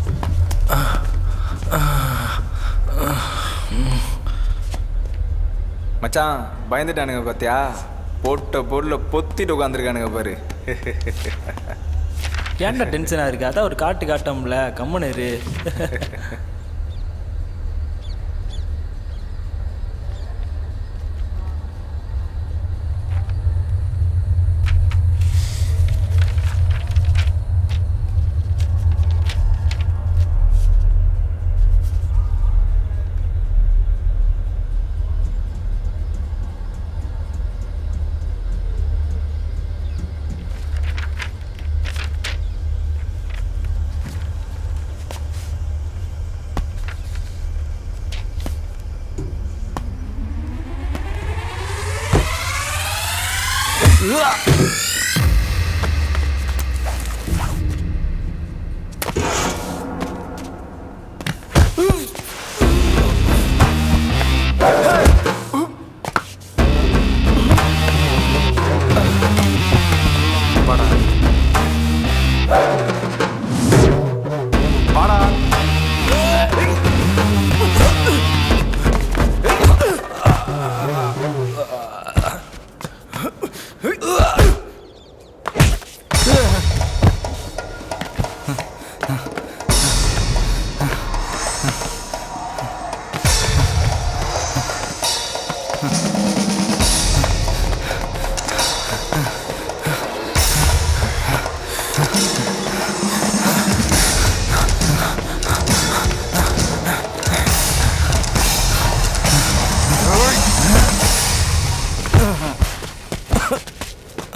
மச்சான் பயந்துட்டானுங்க பாத்தியா போட்ட பொருளை பொத்திட்டு உட்காந்துருக்கானுங்க பாரு ஏன்டா டென்ஷனாக இருக்கு அதான் ஒரு காட்டு காட்டோம்ல கம்மனு இரு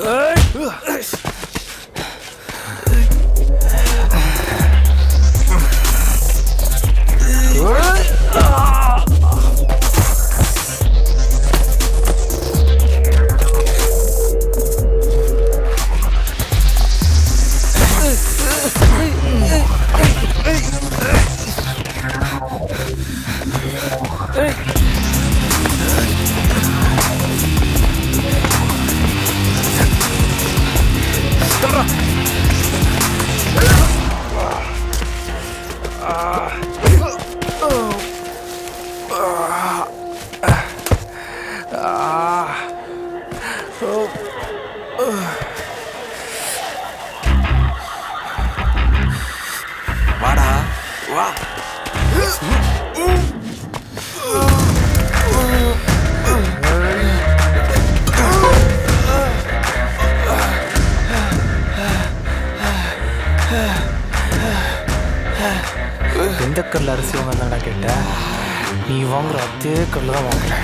வாடா வா எந்த கல்ல அரிசி வாங்க கேட்ட நீ வாங்குற அதே கல்ல தான் வாங்குறேன்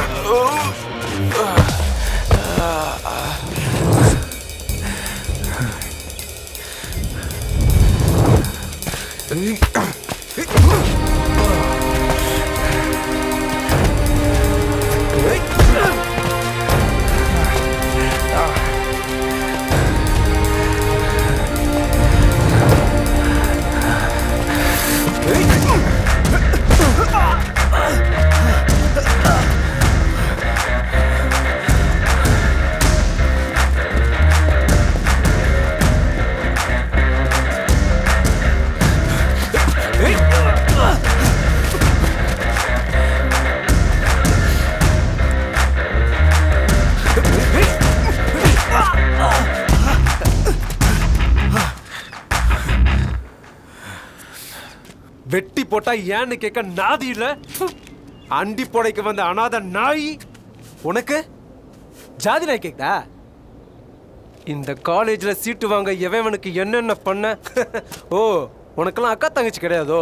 வெட்டி போட்டா ஏன்னு கேட்க நாதி இல்ல அண்டி போடைக்கு வந்த அனாத நாய் உனக்கு ஜாதி நாய் கேக்குதா இந்த காலேஜ்ல சீட்டு வாங்க எவனுக்கு என்னென்ன பண்ண ஓ உனக்கெல்லாம் அக்கா தங்கச்சி கிடையாதோ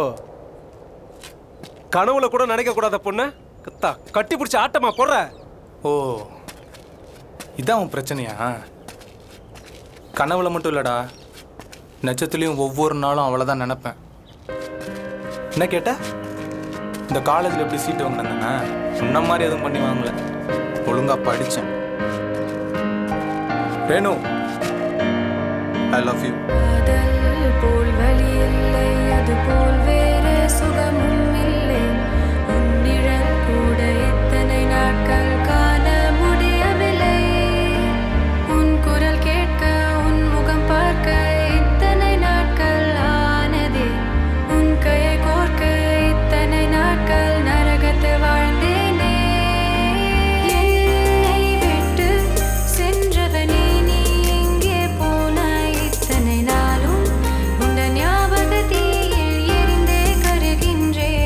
கனவுல கூட நினைக்க கூடாத பொண்ணு கத்தா கட்டி பிடிச்ச ஆட்டமா போடுற ஓ இதான் உன் பிரச்சனையா கனவுல மட்டும் இல்லடா நட்சத்திலையும் ஒவ்வொரு நாளும் அவளை தான் நினைப்பேன் என்ன கேட்ட இந்த காலேஜில் எப்படி சீட்டு வாங்கினேன்னா சொன்ன மாதிரி எதுவும் பண்ணி வாங்கல ஒழுங்கா படித்தேன் ரேணு ஐ லவ் யூ காதல் போல் வலி இல்லை அது போல் வேறு சுகமும் இல்லை உன் நிழல் கூட எத்தனை நாட்கள் காண முடியவில்லை உன் குரல் கேட்க உன் முகம் பார்க்க இத்தனை நாட்கள் ஆனதே உன் கையை கோர்க்க இத்தனை நாட்கள் நரகத்தை வாழ்ந்தேனே என்னை விட்டு சென்றவனே நீ எங்கே போனாய் இத்தனை நாளும் உந்த ஞாபக தீயில் எரிந்தே கருகின்றேன்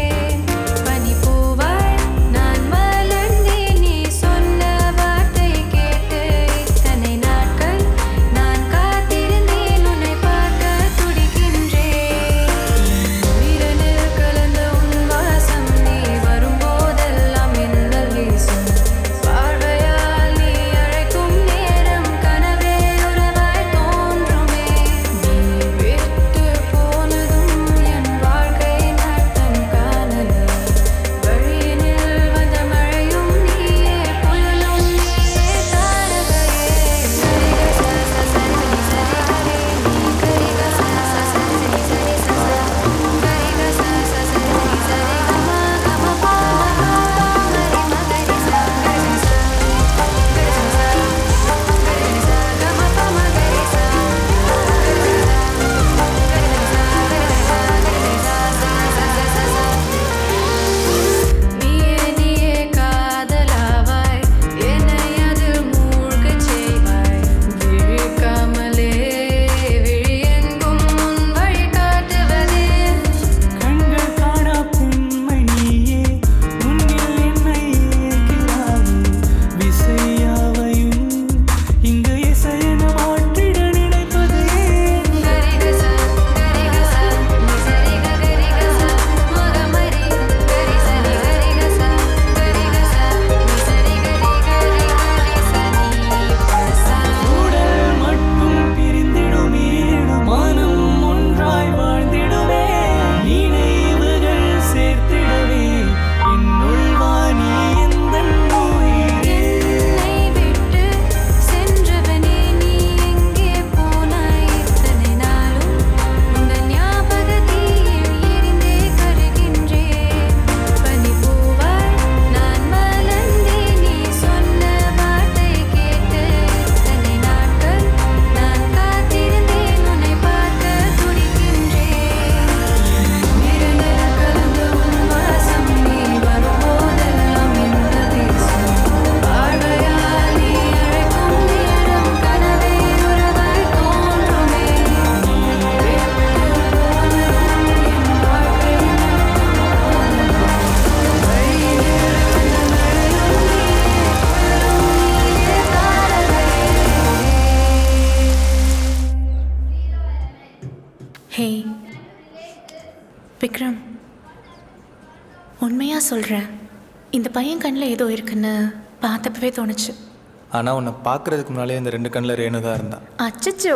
விக்ரம் உண்மையாக சொல்கிறேன் இந்த பையன் கண்ணில் ஏதோ இருக்குன்னு பார்த்தப்பவே தோணுச்சு ஆனால் உன்னை பார்க்கறதுக்கு முன்னாலே இந்த ரெண்டு கண்ணில் ரேணு தான் இருந்தா அச்சச்சோ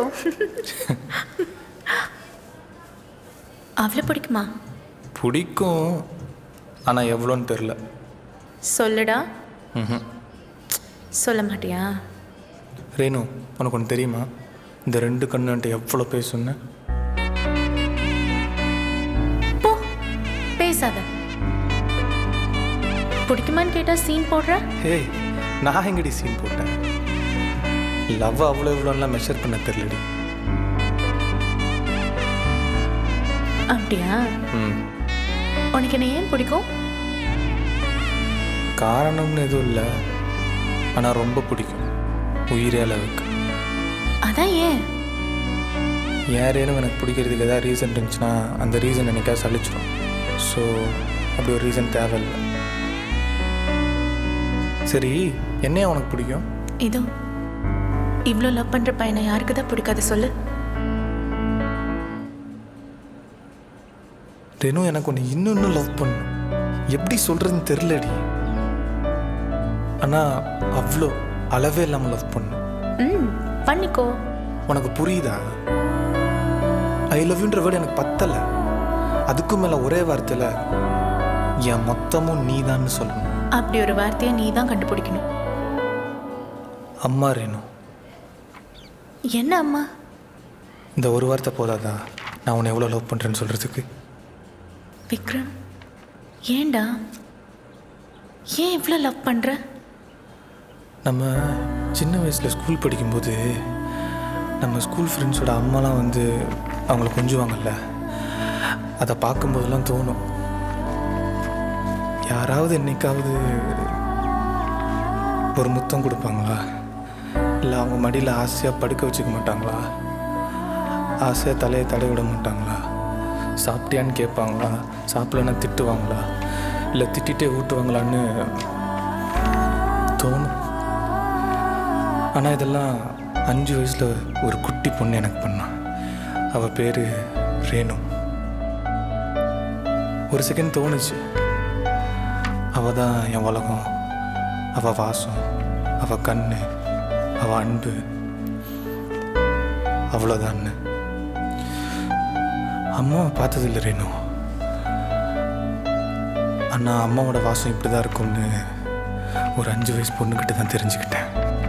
அவ்வளோ பிடிக்குமா பிடிக்கும் ஆனால் எவ்வளோன்னு தெரில சொல்லுடா ம் சொல்ல மாட்டியா ரேணு உனக்கு ஒன்று தெரியுமா இந்த ரெண்டு கண்ணுன்ட்டு எவ்வளோ பேர் சொன்னேன் போ பேசாத பிடிக்குமான்னு கேட்டால் சீன் போடுற ஏய் நான் எங்கடி சீன் போட்டேன் லவ் அவ்வளோ இவ்வளோலாம் மெஷர் பண்ண தெரியலடி அப்படியா ம் உனக்கு என்ன ஏன் பிடிக்கும் காரணம்னு எதுவும் இல்லை ஆனால் ரொம்ப பிடிக்கும் உயிரே அளவுக்கு அதான் ஏன் யாரேனும் எனக்கு பிடிக்கிறதுக்கு ஏதாவது ரீசன் இருந்துச்சுன்னா அந்த ரீசன் எனக்கா சலிச்சிடும் ஸோ அப்படி ஒரு ரீசன் தேவையில்லை சரி என்னையா உனக்கு பிடிக்கும் இதோ இவ்வளோ லவ் பண்ணுற பையனை யாருக்கு தான் பிடிக்காது சொல்லு ரெனு எனக்கு ஒன்று இன்னும் இன்னும் லவ் பண்ணும் எப்படி சொல்கிறதுன்னு தெரிலடி ஆனால் அவ்வளோ அளவே இல்லாமல் லவ் பண்ணும் ம் பண்ணிக்கோ உனக்கு புரியுதா ஐ லவ்ன்ற வேர்டு எனக்கு பத்தலை அதுக்கும் மேலே ஒரே வார்த்தையில் என் மொத்தமும் நீதான்னு சொல்லணும் அப்படி ஒரு வார்த்தையை நீ தான் கண்டுபிடிக்கணும் அம்மா ரேணு என்ன அம்மா இந்த ஒரு வார்த்தை போதாதா நான் உன்னை எவ்வளோ லவ் பண்ணுறேன்னு சொல்கிறதுக்கு விக்ரம் ஏன்டா ஏன் இவ்வளோ லவ் பண்ணுற நம்ம சின்ன வயசில் ஸ்கூல் படிக்கும்போது நம்ம ஸ்கூல் ஃப்ரெண்ட்ஸோட அம்மாலாம் வந்து அவங்கள கொஞ்சுவாங்கல்ல அதை பார்க்கும்போதெல்லாம் தோணும் யாராவது என்னைக்காவது ஒரு முத்தம் கொடுப்பாங்களா இல்லை அவங்க மடியில் ஆசையாக படுக்க வச்சுக்க மாட்டாங்களா ஆசையாக தலையை தடவி விட மாட்டாங்களா சாப்பிட்டியான்னு கேட்பாங்களா சாப்பிடலன்னா திட்டுவாங்களா இல்லை திட்டிகிட்டே ஊட்டுவாங்களான்னு தோணும் ஆனால் இதெல்லாம் அஞ்சு வயசில் ஒரு குட்டி பொண்ணு எனக்கு பண்ணான் அவள் பேர் ரேணு ஒரு செகண்ட் தோணுச்சு அவள் தான் என் உலகம் அவள் வாசம் அவள் கண்ணு அவள் அன்பு அவ்வளோதான்னு அம்மாவை பார்த்ததில்ல ரேணு அண்ணா அம்மாவோட வாசம் இப்படி தான் இருக்கும்னு ஒரு அஞ்சு வயசு பொண்ணுக்கிட்ட தான் தெரிஞ்சுக்கிட்டேன்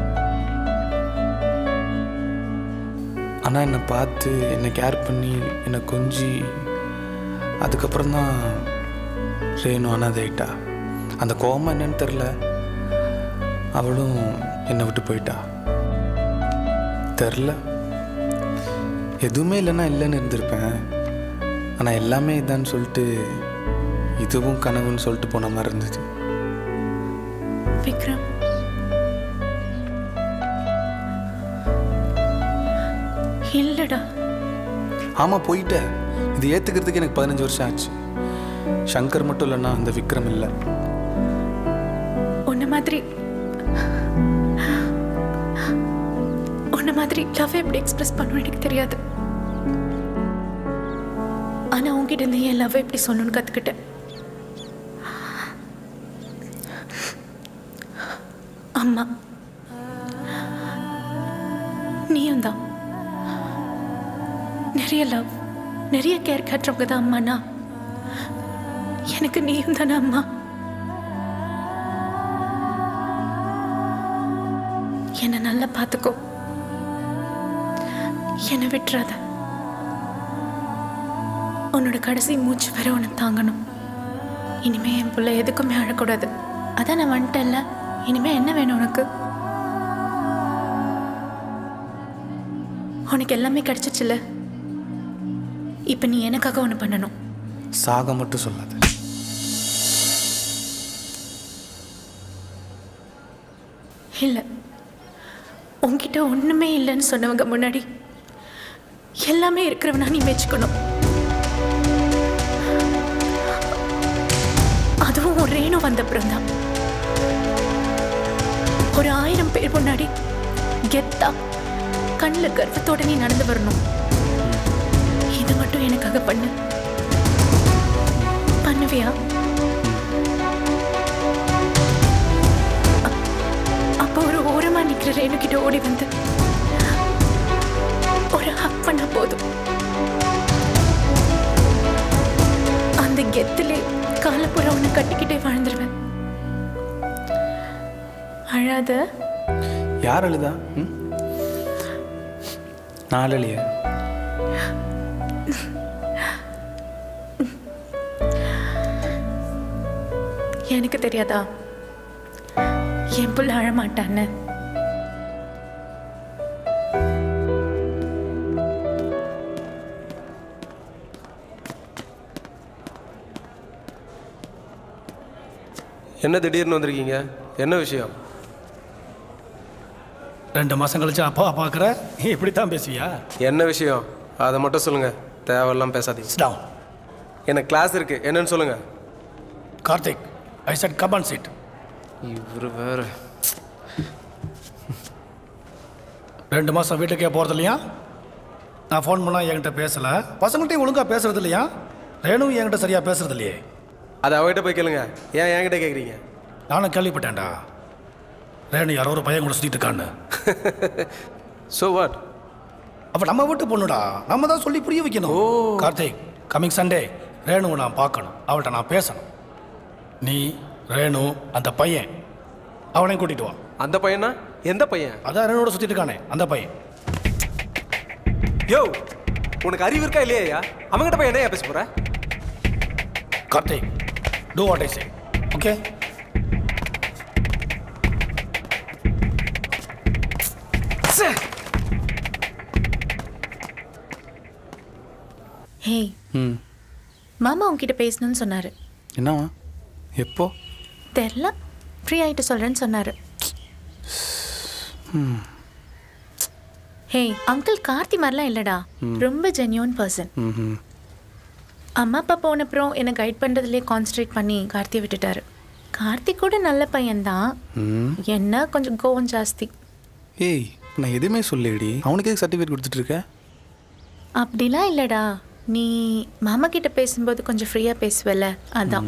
ஆனால் என்னை பார்த்து என்னை கேர் பண்ணி என்னை கொஞ்சி அதுக்கப்புறம் தான் ரேணு அனாதையிட்டா அந்த கோவம் என்னன்னு தெரில அவளும் என்னை விட்டு போயிட்டா தெரில எதுவுமே இல்லைன்னா இல்லைன்னு இருந்திருப்பேன் ஆனால் எல்லாமே இதான்னு சொல்லிட்டு இதுவும் கனவுன்னு சொல்லிட்டு போன மாதிரி இருந்தது விக்ரம் இல்லடா ஆமாம் போயிட்டேன் இது ஏற்றுக்கிறதுக்கு எனக்கு பதினஞ்சு வருஷம் ஆச்சு சங்கர் மட்டும் இல்லைன்னா அந்த விக்ரம் இல்லை உன்ன மாதிரி உன்ன மாதிரி லவ் எப்படி எக்ஸ்பிரஸ் பண்ணுவேன் எனக்கு தெரியாது ஆனா உன்கிட்ட இருந்து என் லவ் எப்படி சொல்லணும்னு கத்துக்கிட்டேன் அம்மா நீயும் தான் நிறைய லவ் நிறைய கேர் காட்டுறவங்க தான் அம்மாண்ணா எனக்கு நீயும் தானே அம்மா என்னை நல்லா பார்த்துக்கோ என்னை விட்டுறாத உன்னோட கடைசி மூச்சு வரை உன்னை தாங்கணும் இனிமே என் புள்ள எதுக்குமே அழக்கூடாது அதான் நான் வந்துட்டேன்ல இனிமே என்ன வேணும் உனக்கு உனக்கு எல்லாமே கிடைச்சிச்சுல இப்போ நீ எனக்காக ஒன்று பண்ணணும் சாக மட்டும் சொல்லாத இல்லை உன்கிட்ட ஒன்றுமே இல்லைன்னு சொன்னவங்க முன்னாடி எல்லாமே இருக்கிறவனா நீ மெச்சுக்கணும் அதுவும் ஒரு ரேணு வந்தப்புறம் தான் ஒரு ஆயிரம் பேர் முன்னாடி கெத்தா கண்ணில் கர்வத்தோட நீ நடந்து வரணும் இது மட்டும் எனக்காக பண்ணு பண்ணுவியா அ- அப்போ ஒரு ஓரமா நிக்கிற ரேணுகிட்ட ஓடி வந்து ஒரு ஹக் பண்ண போதும் அந்த கெத்திலே காலப்புற உன்னை கட்டிக்கிட்டே வாழ்ந்துருவேன் அழாத யார் அழுதா ம் நான் அழலையே எனக்கு தெரியாதா என் புள்ள அழமாட்டான்னு என்ன திடீர்னு வந்திருக்கீங்க என்ன விஷயம் ரெண்டு மாசம் கழிச்சு அப்பா பார்க்குற நீ இப்படி தான் பேசுவியா என்ன விஷயம் அதை மட்டும் சொல்லுங்க தேவையெல்லாம் பேசாதீங்க எனக்கு கிளாஸ் இருக்கு என்னன்னு சொல்லுங்க Karthik I said come on seat இவர் வேற ரெண்டு மாதம் வீட்டுக்கே போகிறது இல்லையா நான் ஃபோன் பண்ணால் என்கிட்ட பேசலை பசங்கள்ட்டையும் ஒழுங்காக பேசுறது இல்லையா ரேணுவும் என்கிட்ட சரியாக பேசுறது இல்லையே அதை அவகிட்ட போய் கேளுங்க ஏன் என்கிட்ட கேட்குறீங்க நானும் கேள்விப்பட்டேன்டா ரேணு யாரோ ஒரு பையன் கூட சுற்றிட்டு இருக்கான்னு ஸோ வாட் அப்போ நம்ம வீட்டு பொண்ணுடா நம்ம தான் சொல்லி புரிய வைக்கணும் கார்த்திக் கமிங் சண்டே ரேணுவை நான் பார்க்கணும் அவள்கிட்ட நான் பேசணும் நீ ரேணு அந்த பையன் அவனையும் கூட்டிட்டு வா அந்த பையனா எந்த பையன் அதான் ரேணுவோட சுற்றிட்டு இருக்கானே அந்த பையன் யோ உனக்கு அறிவு இருக்கா இல்லையா அவங்ககிட்ட போய் என்னையா பேச போற Karthik do what I say okay hey hmm மாமா உன்கிட்ட பேசணும்னு சொன்னாரு என்னவா எப்போ தெரில ஃப்ரீ ஆயிட்டு சொல்றேன்னு சொன்னாரு ம் ஹே அங்கிள் கார்த்தி மாதிரிலாம் இல்லடா ம். ரொம்ப ஜென்யூன் பர்சன் ம் அம்மா அப்பா போன அப்புறம் என்னை கைட் பண்ணுறதுலேயே கான்சன்ட்ரேட் பண்ணி கார்த்தியை விட்டுட்டாரு கார்த்திக் கூட நல்ல பையன்தான் ம் என்ன கொஞ்சம் கோவம் ஜாஸ்தி ஏய் நான் எதுவுமே சொல்லிடி அவனுக்கு எதுக்கு சர்டிஃபிகேட் கொடுத்துட்டு இருக்க அப்படிலாம் இல்லடா நீ மாமா கிட்ட பேசும்போது கொஞ்சம் ஃப்ரீயாக பேசுவல அதான்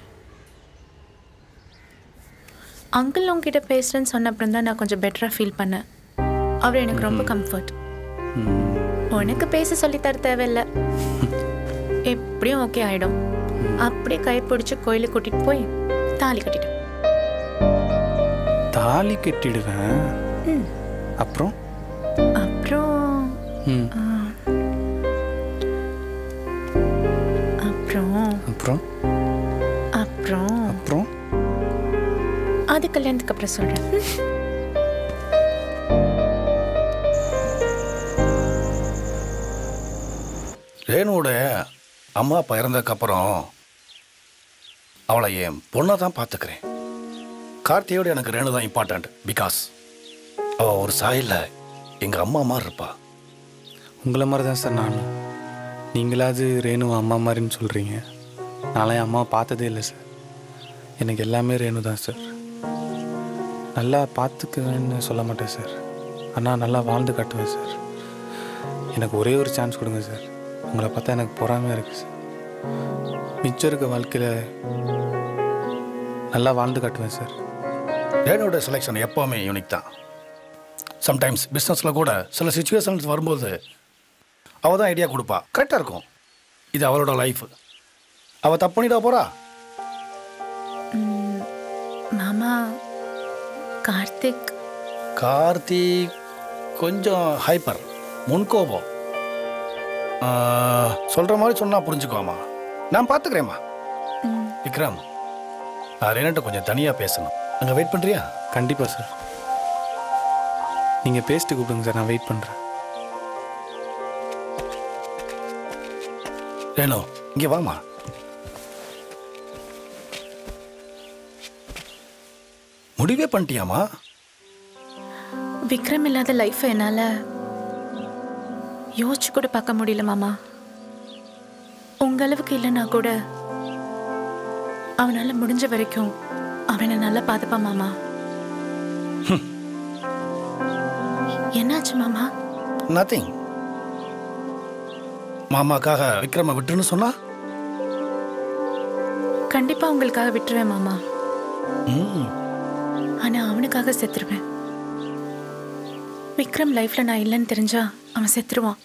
அங்கிள் உங்ககிட்ட பேசுகிறேன்னு சொன்ன அப்புறம் தான் நான் கொஞ்சம் பெட்டராக ஃபீல் பண்ணேன் அவர் எனக்கு ரொம்ப கம்ஃபர்ட் உனக்கு பேச சொல்லி தர தேவையில்ல எப்படியும் ஓகே ஆயிடும் அப்படியே கை பிடிச்சி கோயிலுக்கு கூட்டிட்டு போய் தாலி கட்டிட்டு தாலி கட்டிடுவேன் ம். அப்புறம் அப்புறம் ம் ஆ, அப்புறம் அப்புறம் அப்புறம் அப்புறம் அது கல்யாணத்துக்கு அப்புறம் சொல்கிறேன் ரேணுவோட அம்மா அப்பா இறந்ததுக்கப்புறம் அவளை என் பொண்ணை தான் பார்த்துக்கிறேன் கார்த்தியோட எனக்கு ரேணு தான் இம்பார்ட்டண்ட் பிகாஸ் அவள் ஒரு சாயில் எங்கள் அம்மா மாதிரி இருப்பா உங்களை மாதிரி தான் சார் நானும் நீங்களாவது ரேணு அம்மா மாதிரின்னு சொல்கிறீங்க நான்லாம் என் அம்மாவை பார்த்ததே இல்லை சார் எனக்கு எல்லாமே ரேணு தான் சார் நல்லா பார்த்துக்குவேன்னு சொல்ல மாட்டேன் சார் ஆனால் நல்லா வாழ்ந்து காட்டுவேன் சார் எனக்கு ஒரே ஒரு சான்ஸ் கொடுங்க சார் உங்களை பார்த்தா எனக்கு பொறாமையாக இருக்குது சார் மிச்சம் இருக்க வாழ்க்கையில் நல்லா வாழ்ந்து காட்டுவேன் சார் ரேணுவோட செலெக்ஷன் எப்போவுமே யூனிக் தான் சம்டைம்ஸ் பிஸ்னஸில் கூட சில சுச்சுவேஷன்ஸ் வரும்போது அவள் தான் ஐடியா கொடுப்பா கரெக்டாக இருக்கும் இது அவளோட லைஃப் அவள் தப்பு பண்ணிட்டா போகிறா ம், மாமா கார்த்திக் கார்த்திக் கொஞ்சம் ஹைப்பர் முன்கோபம் சொல்கிற மாதிரி சொன்னால் புரிஞ்சுக்கோமா நான் பார்த்துக்கிறேம்மா விக்ரம் நான் ரேனட்ட கொஞ்சம் தனியாக பேசணும் அங்கே வெயிட் பண்ணுறியா கண்டிப்பாக சார் நீங்கள் பேசிட்டு கூப்பிடுங்க சார் நான் வெயிட் பண்ணுறேன் ரேணு இங்கே வாமா முடிவே பண்ணிட்டியாமா விக்ரம் இல்லாத லைஃப்பை என்னால் யோசிச்சு கூட பார்க்க முடியல மாமா உங்க அளவுக்கு இல்லைன்னா கூட அவனால முடிஞ்ச வரைக்கும் அவனை நல்லா பார்த்துப்பான் மாமா என்னாச்சு மாமா நத்திங் மாமாக்காக விக்ரம விட்டுன்னு சொன்னா கண்டிப்பா உங்களுக்காக விட்டுருவேன் மாமா ம் ஆனா அவனுக்காக செத்துருவேன் விக்ரம் லைஃப்ல நான் இல்லைன்னு தெரிஞ்சா அவன் செத்துருவான்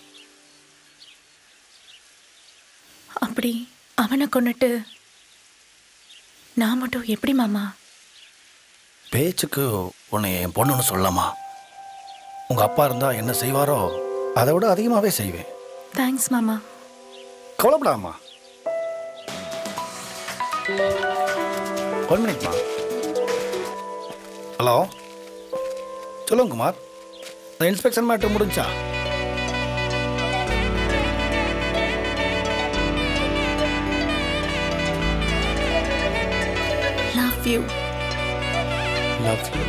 அப்படி அவனை கொன்னுட்டு நான் மட்டும் எப்படி மாமா பேச்சுக்கு உன்னை என் பொண்ணுன்னு சொல்லலாமா உங்கள் அப்பா இருந்தால் என்ன செய்வாரோ அதை விட அதிகமாகவே செய்வேன் தேங்க்ஸ் மாமா கவலைப்படாமா ஒன் மினிட்மா ஹலோ சொல்லுங்க குமார் இந்த இன்ஸ்பெக்ஷன் மேட்ரு முடிஞ்சா லவ் யூ லவ் யூ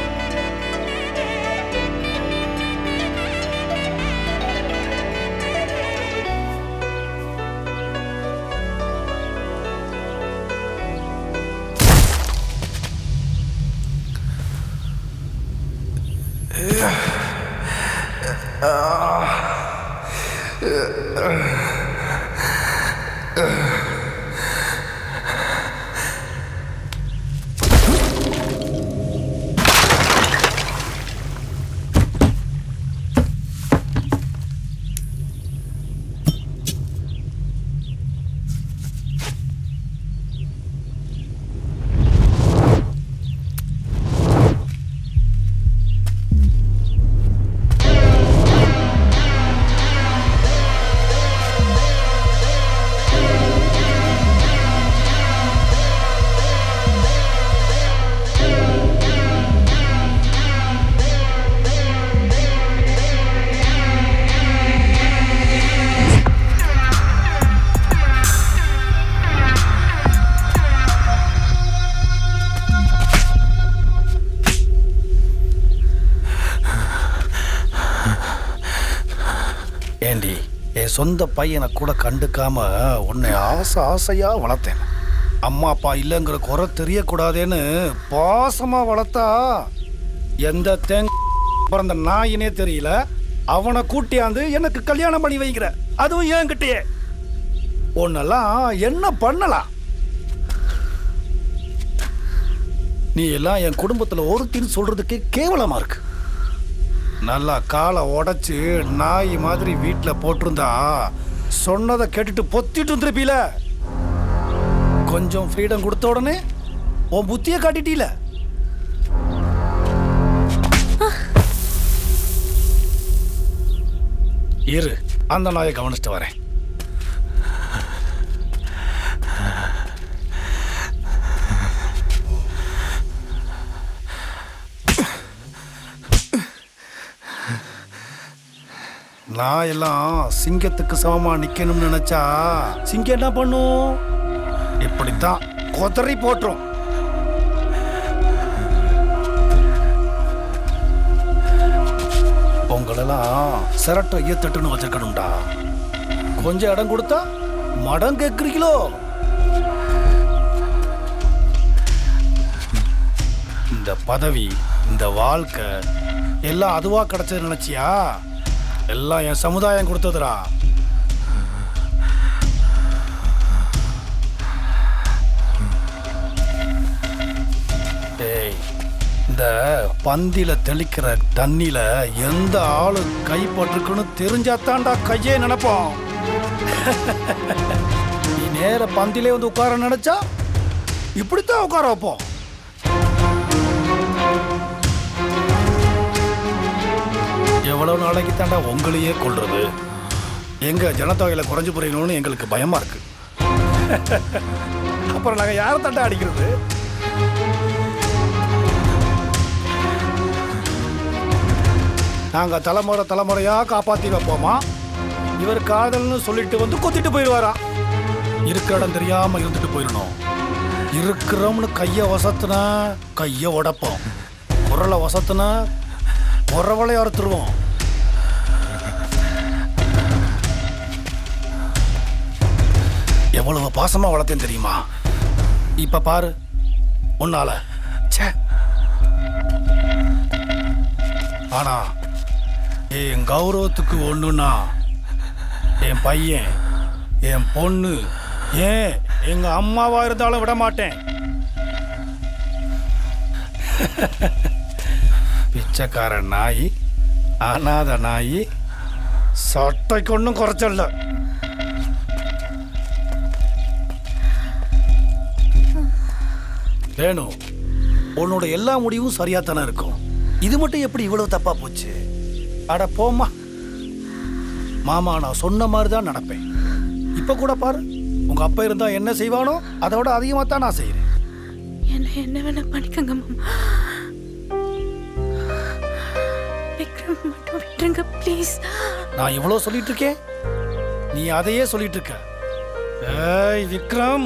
ஏண்டி என் சொந்த பையனை கூட கண்டுக்காம உன்னை ஆசை ஆசையா வளர்த்தேன் அம்மா அப்பா இல்லைங்கிற குறை தெரியக்கூடாதேன்னு பாசமா வளர்த்தா எந்த தேங்க பிறந்த நாயினே தெரியல அவனை கூட்டியாந்து எனக்கு கல்யாணம் பண்ணி வைக்கிற அதுவும் என்கிட்டயே உன்னெல்லாம் என்ன பண்ணலாம் நீ எல்லாம் என் குடும்பத்துல ஒருத்தின்னு சொல்றதுக்கே கேவலமா இருக்கு நல்லா காலை உடைச்சு நாய் மாதிரி வீட்டில் போட்டிருந்தா சொன்னதை கேட்டுட்டு பொத்திட்டு இருந்திருப்பீல கொஞ்சம் ஃப்ரீடம் கொடுத்த உடனே உன் புத்தியை காட்டிட்டீல இரு அந்த நாயை கவனிச்சுட்டு வரேன் நான் எல்லாம் சிங்கத்துக்கு சமமா நிக்கணும்னு நினைச்சா சிங்கம் என்ன பண்ணும் இப்படித்தான் கொதறி போட்டுரும் உங்களெல்லாம் சிரட்டை ஈத்தட்டுன்னு வச்சிருக்கணும்டா கொஞ்சம் இடம் கொடுத்தா மடம் கேட்குறீங்களோ இந்த பதவி இந்த வாழ்க்கை எல்லாம் அதுவா கிடைச்சது நினைச்சியா எல்லாம் என் சமுதாயம் கொடுத்ததுடா டேய் இந்த பந்தில தெளிக்கிற தண்ணியில எந்த ஆளு கைப்பட்டிருக்குன்னு தெரிஞ்சாத்தான்டா கையே நினைப்போம் நீ நேர பந்திலே வந்து உட்கார நினைச்சா இப்படித்தான் உட்கார வைப்போம் எவ்வளவு நாளைக்கு தாண்டா உங்களையே கொள்றது எங்க ஜனத்தொகையில குறைஞ்சு புரியணும்னு எங்களுக்கு பயமா இருக்கு அப்புறம் நாங்க யாரை தண்டா அடிக்கிறது நாங்க தலைமுறை தலைமுறையா காப்பாத்தி வைப்போமா இவர் காதல்னு சொல்லிட்டு வந்து கொத்திட்டு போயிடுவாரா இருக்கிற இடம் தெரியாம இருந்துட்டு போயிடணும் இருக்கிறோம்னு கைய வசத்துனா கைய உடைப்போம் குரலை வசத்துனா குறவளை அறுத்துருவோம் எவ்வளவு பாசமா வளர்த்தேன் தெரியுமா இப்ப பாரு உன்னால ச்சே ஆனா என் கௌரவத்துக்கு ஒண்ணுன்னா என் பையன் என் பொண்ணு ஏன் எங்க அம்மாவா இருந்தாலும் விட மாட்டேன் பிச்சைக்கார நாய் அனாத நாய் சட்டைக்கு ஒன்றும் குறைச்சல வேணும் உன்னோட எல்லா முடிவும் சரியா தானே இருக்கும் இது மட்டும் எப்படி இவ்வளவு தப்பா போச்சு அட போம்மா மாமா நான் சொன்ன மாதிரி தான் நடப்பேன் இப்ப கூட பாரு உங்க அப்பா இருந்தா என்ன செய்வானோ அதை விட அதிகமாக தான் நான் செய்றேன் என்ன என்ன வேணா பண்ணிக்கோங்க மாமா விக்ரம் மட்டும் விட்டுருங்க ப்ளீஸ் நான் இவ்வளோ சொல்லிட்டு இருக்கேன் நீ அதையே சொல்லிட்டு இருக்க ஏய் விக்ரம்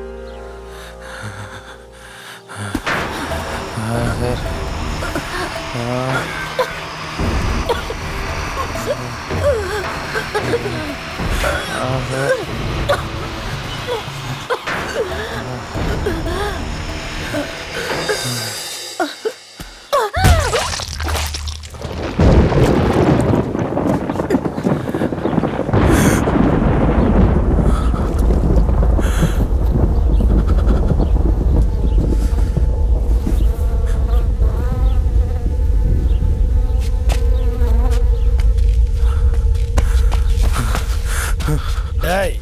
டேய்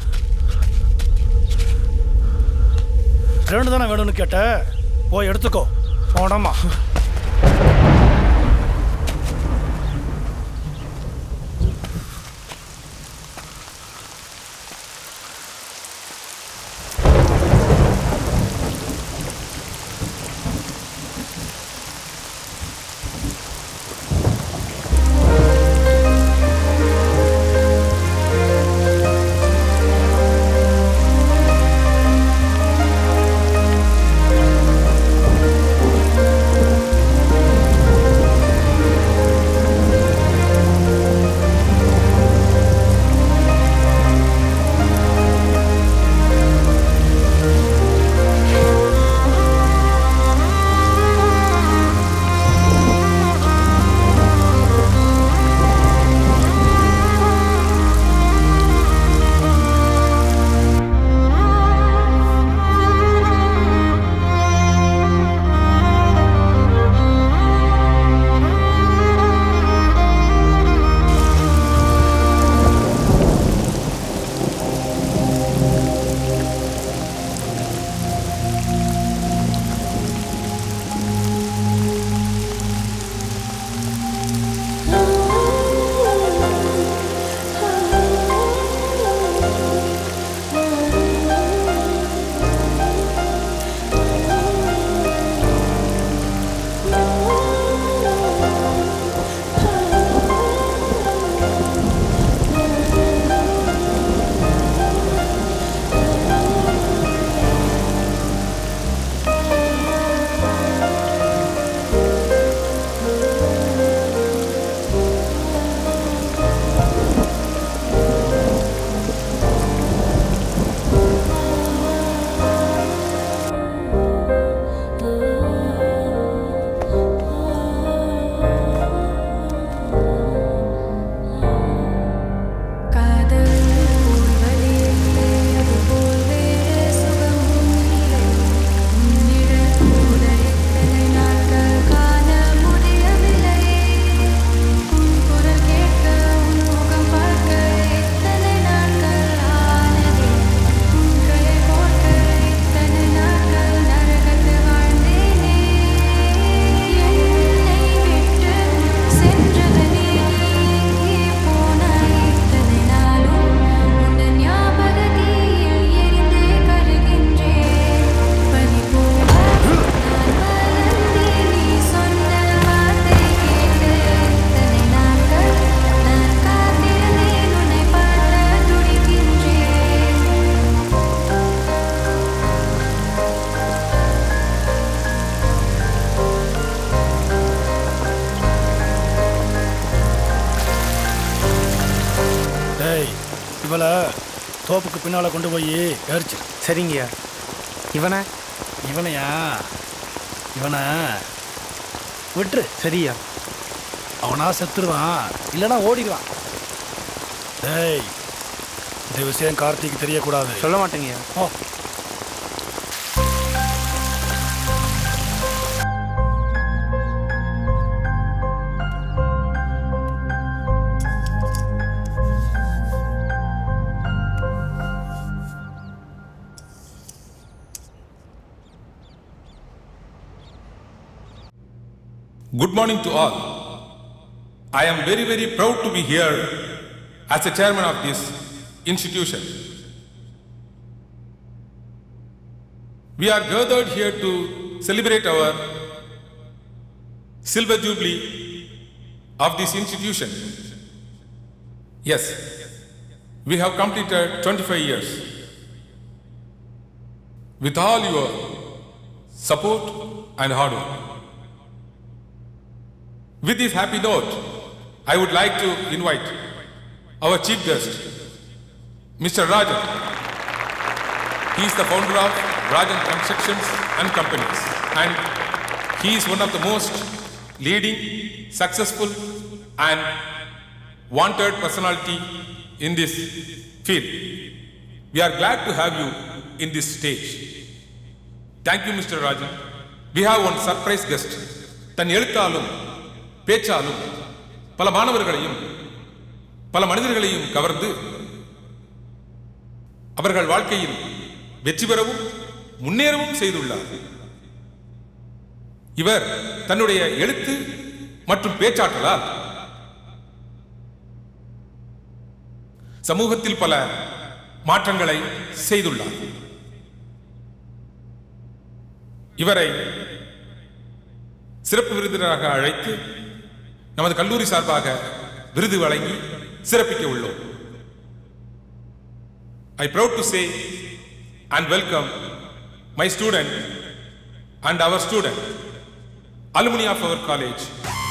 ரெண்டு தானே வேணும்னு கேட்ட போய் எடுத்துக்கோ போனமா டேய் இவளை தோப்புக்கு பின்னால கொண்டு போய் எரிச்சு சரிங்கய்யா இவனை இவனையா இவனை விட்டுரு சரியா அவனா செத்துருவான் இல்லைன்னா ஓடிடுவான் டேய் இந்த விஷயம் கார்த்திக்கு தெரியக்கூடாது சொல்ல மாட்டேங்க ஓ Good morning to all. I am very, very proud to be here as the chairman of this institution. We are gathered here to celebrate our silver jubilee of this institution. Yes, we have completed 25 years. With all your support and hard work. With this happy note, I would like to invite our chief guest, Mr. Rajan. He is the founder of Rajan Constructions and Companies, and he is one of the most leading, successful, and wanted personality in this field. We are glad to have you in this stage. Thank you, Mr. Rajan. We have one surprise guest. தன் எழுத்தாலும் பேச்சாலும் பல மாணவர்களையும் பல மனிதர்களையும் கவர்ந்து அவர்கள் வாழ்க்கையில் வெற்றி பெறவும் முன்னேறவும் செய்துள்ளார் இவர் தன்னுடைய எழுத்து மற்றும் பேச்சாற்றலால் சமூகத்தில் பல மாற்றங்களை செய்துள்ளார் இவரை சிறப்பு விருந்தினராக அழைத்து நமது கல்லூரி சார்பாக விருது வழங்கி சிறப்பிக்க உள்ளோம் I proud to say and welcome my student and our student alumni of our college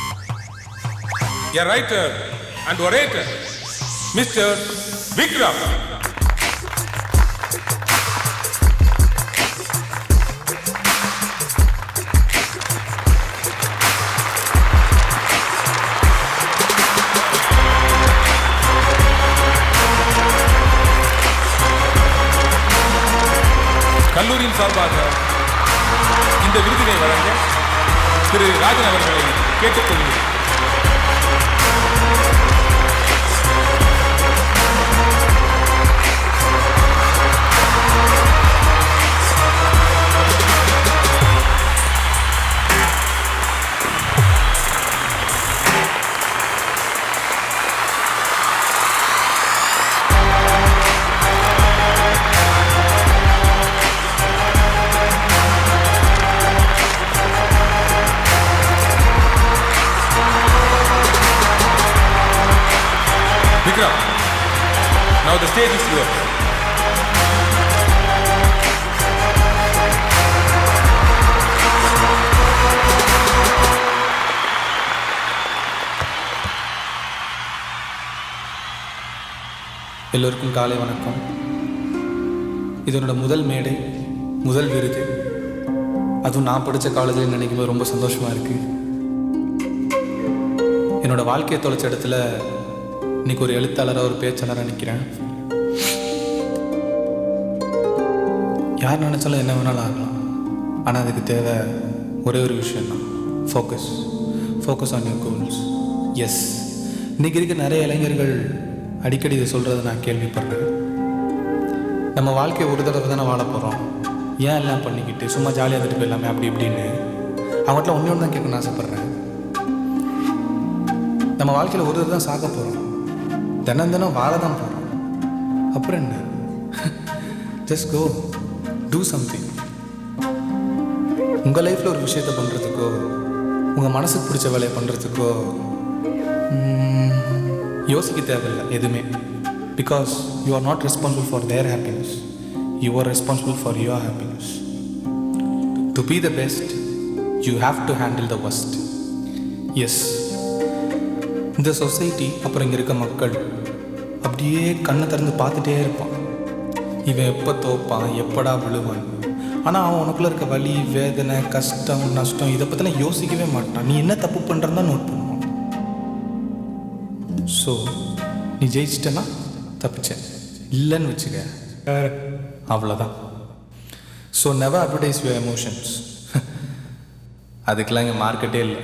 a writer and orator mister Vikram கல்லூரியின் சார்பாக இந்த விருதினை வழங்க திரு ராஜன் அவர்களை கேட்டுக்கொள்கிறேன் Vikram, now the stage is yours. எல்லோருக்கும் காலை வணக்கம் இது என்னோட முதல் மேடை முதல் விருது அதுவும் நான் படித்த காலேஜில் நினைக்கும் போது ரொம்ப சந்தோஷமாக இருக்குது என்னோட வாழ்க்கையை தொலைச்ச இடத்துல இன்னைக்கு ஒரு எழுத்தாளராக ஒரு பேச்சாளராக நிற்கிறேன் யார் நினச்சாலும் என்ன வேணாலும் ஆகலாம் ஆனால் அதுக்கு தேவை ஒரே ஒரு விஷயம்தான் focus focus on your goals as இன்னைக்கு இருக்க நிறைய இளைஞர்கள் அடிக்கடி இதை சொல்கிறத நான் கேள்விப்படுறேன் நம்ம வாழ்க்கையை ஒரு தடவை தானே வாழ போகிறோம் ஏன் எல்லாம் பண்ணிக்கிட்டு சும்மா ஜாலியாக இருந்துட்டு போயிடலாமே அப்படி இப்படின்னு அவங்கள்ட்ட ஒன்றே ஒன்று தான் கேட்கணும்னு ஆசைப்பட்றேன் நம்ம வாழ்க்கையில் ஒரு தடவை தான் சாக போகிறோம் தினம் தினம் வாழ தான் போகிறோம் அப்புறம் என்ன ஜஸ்ட் கோ டூ சம்திங் உங்கள் லைஃப்பில் ஒரு விஷயத்தை பண்ணுறதுக்கோ உங்கள் மனசுக்கு பிடிச்ச வேலையை பண்ணுறதுக்கோ யோசிக்க தேவையில்லை எதுவுமே because you are not responsible for their happiness you are responsible for your happiness to be the best you have to handle the worst as இந்த சொசைட்டி அப்புறம் இங்கே இருக்க மக்கள் அப்படியே கண்ணை திறந்து பார்த்துட்டே இருப்பான் இவன் எப்போ தோப்பான் எப்படா விழுவான் ஆனால் அவன் உனக்குள்ள இருக்க வலி வேதனை கஷ்டம் நஷ்டம் இதை பற்றிலாம் யோசிக்கவே மாட்டான் நீ என்ன தப்பு பண்ணுறன்னு தான் நோட் பண்ணுவான் ஸோ நீ ஜெயிச்சிட்டனா தப்பிச்சேன் இல்லைன்னு வச்சுக்க அவ்வளோதான் so never advertise your emotions அதுக்கெல்லாம் இங்கே மார்க்கெட்டே இல்லை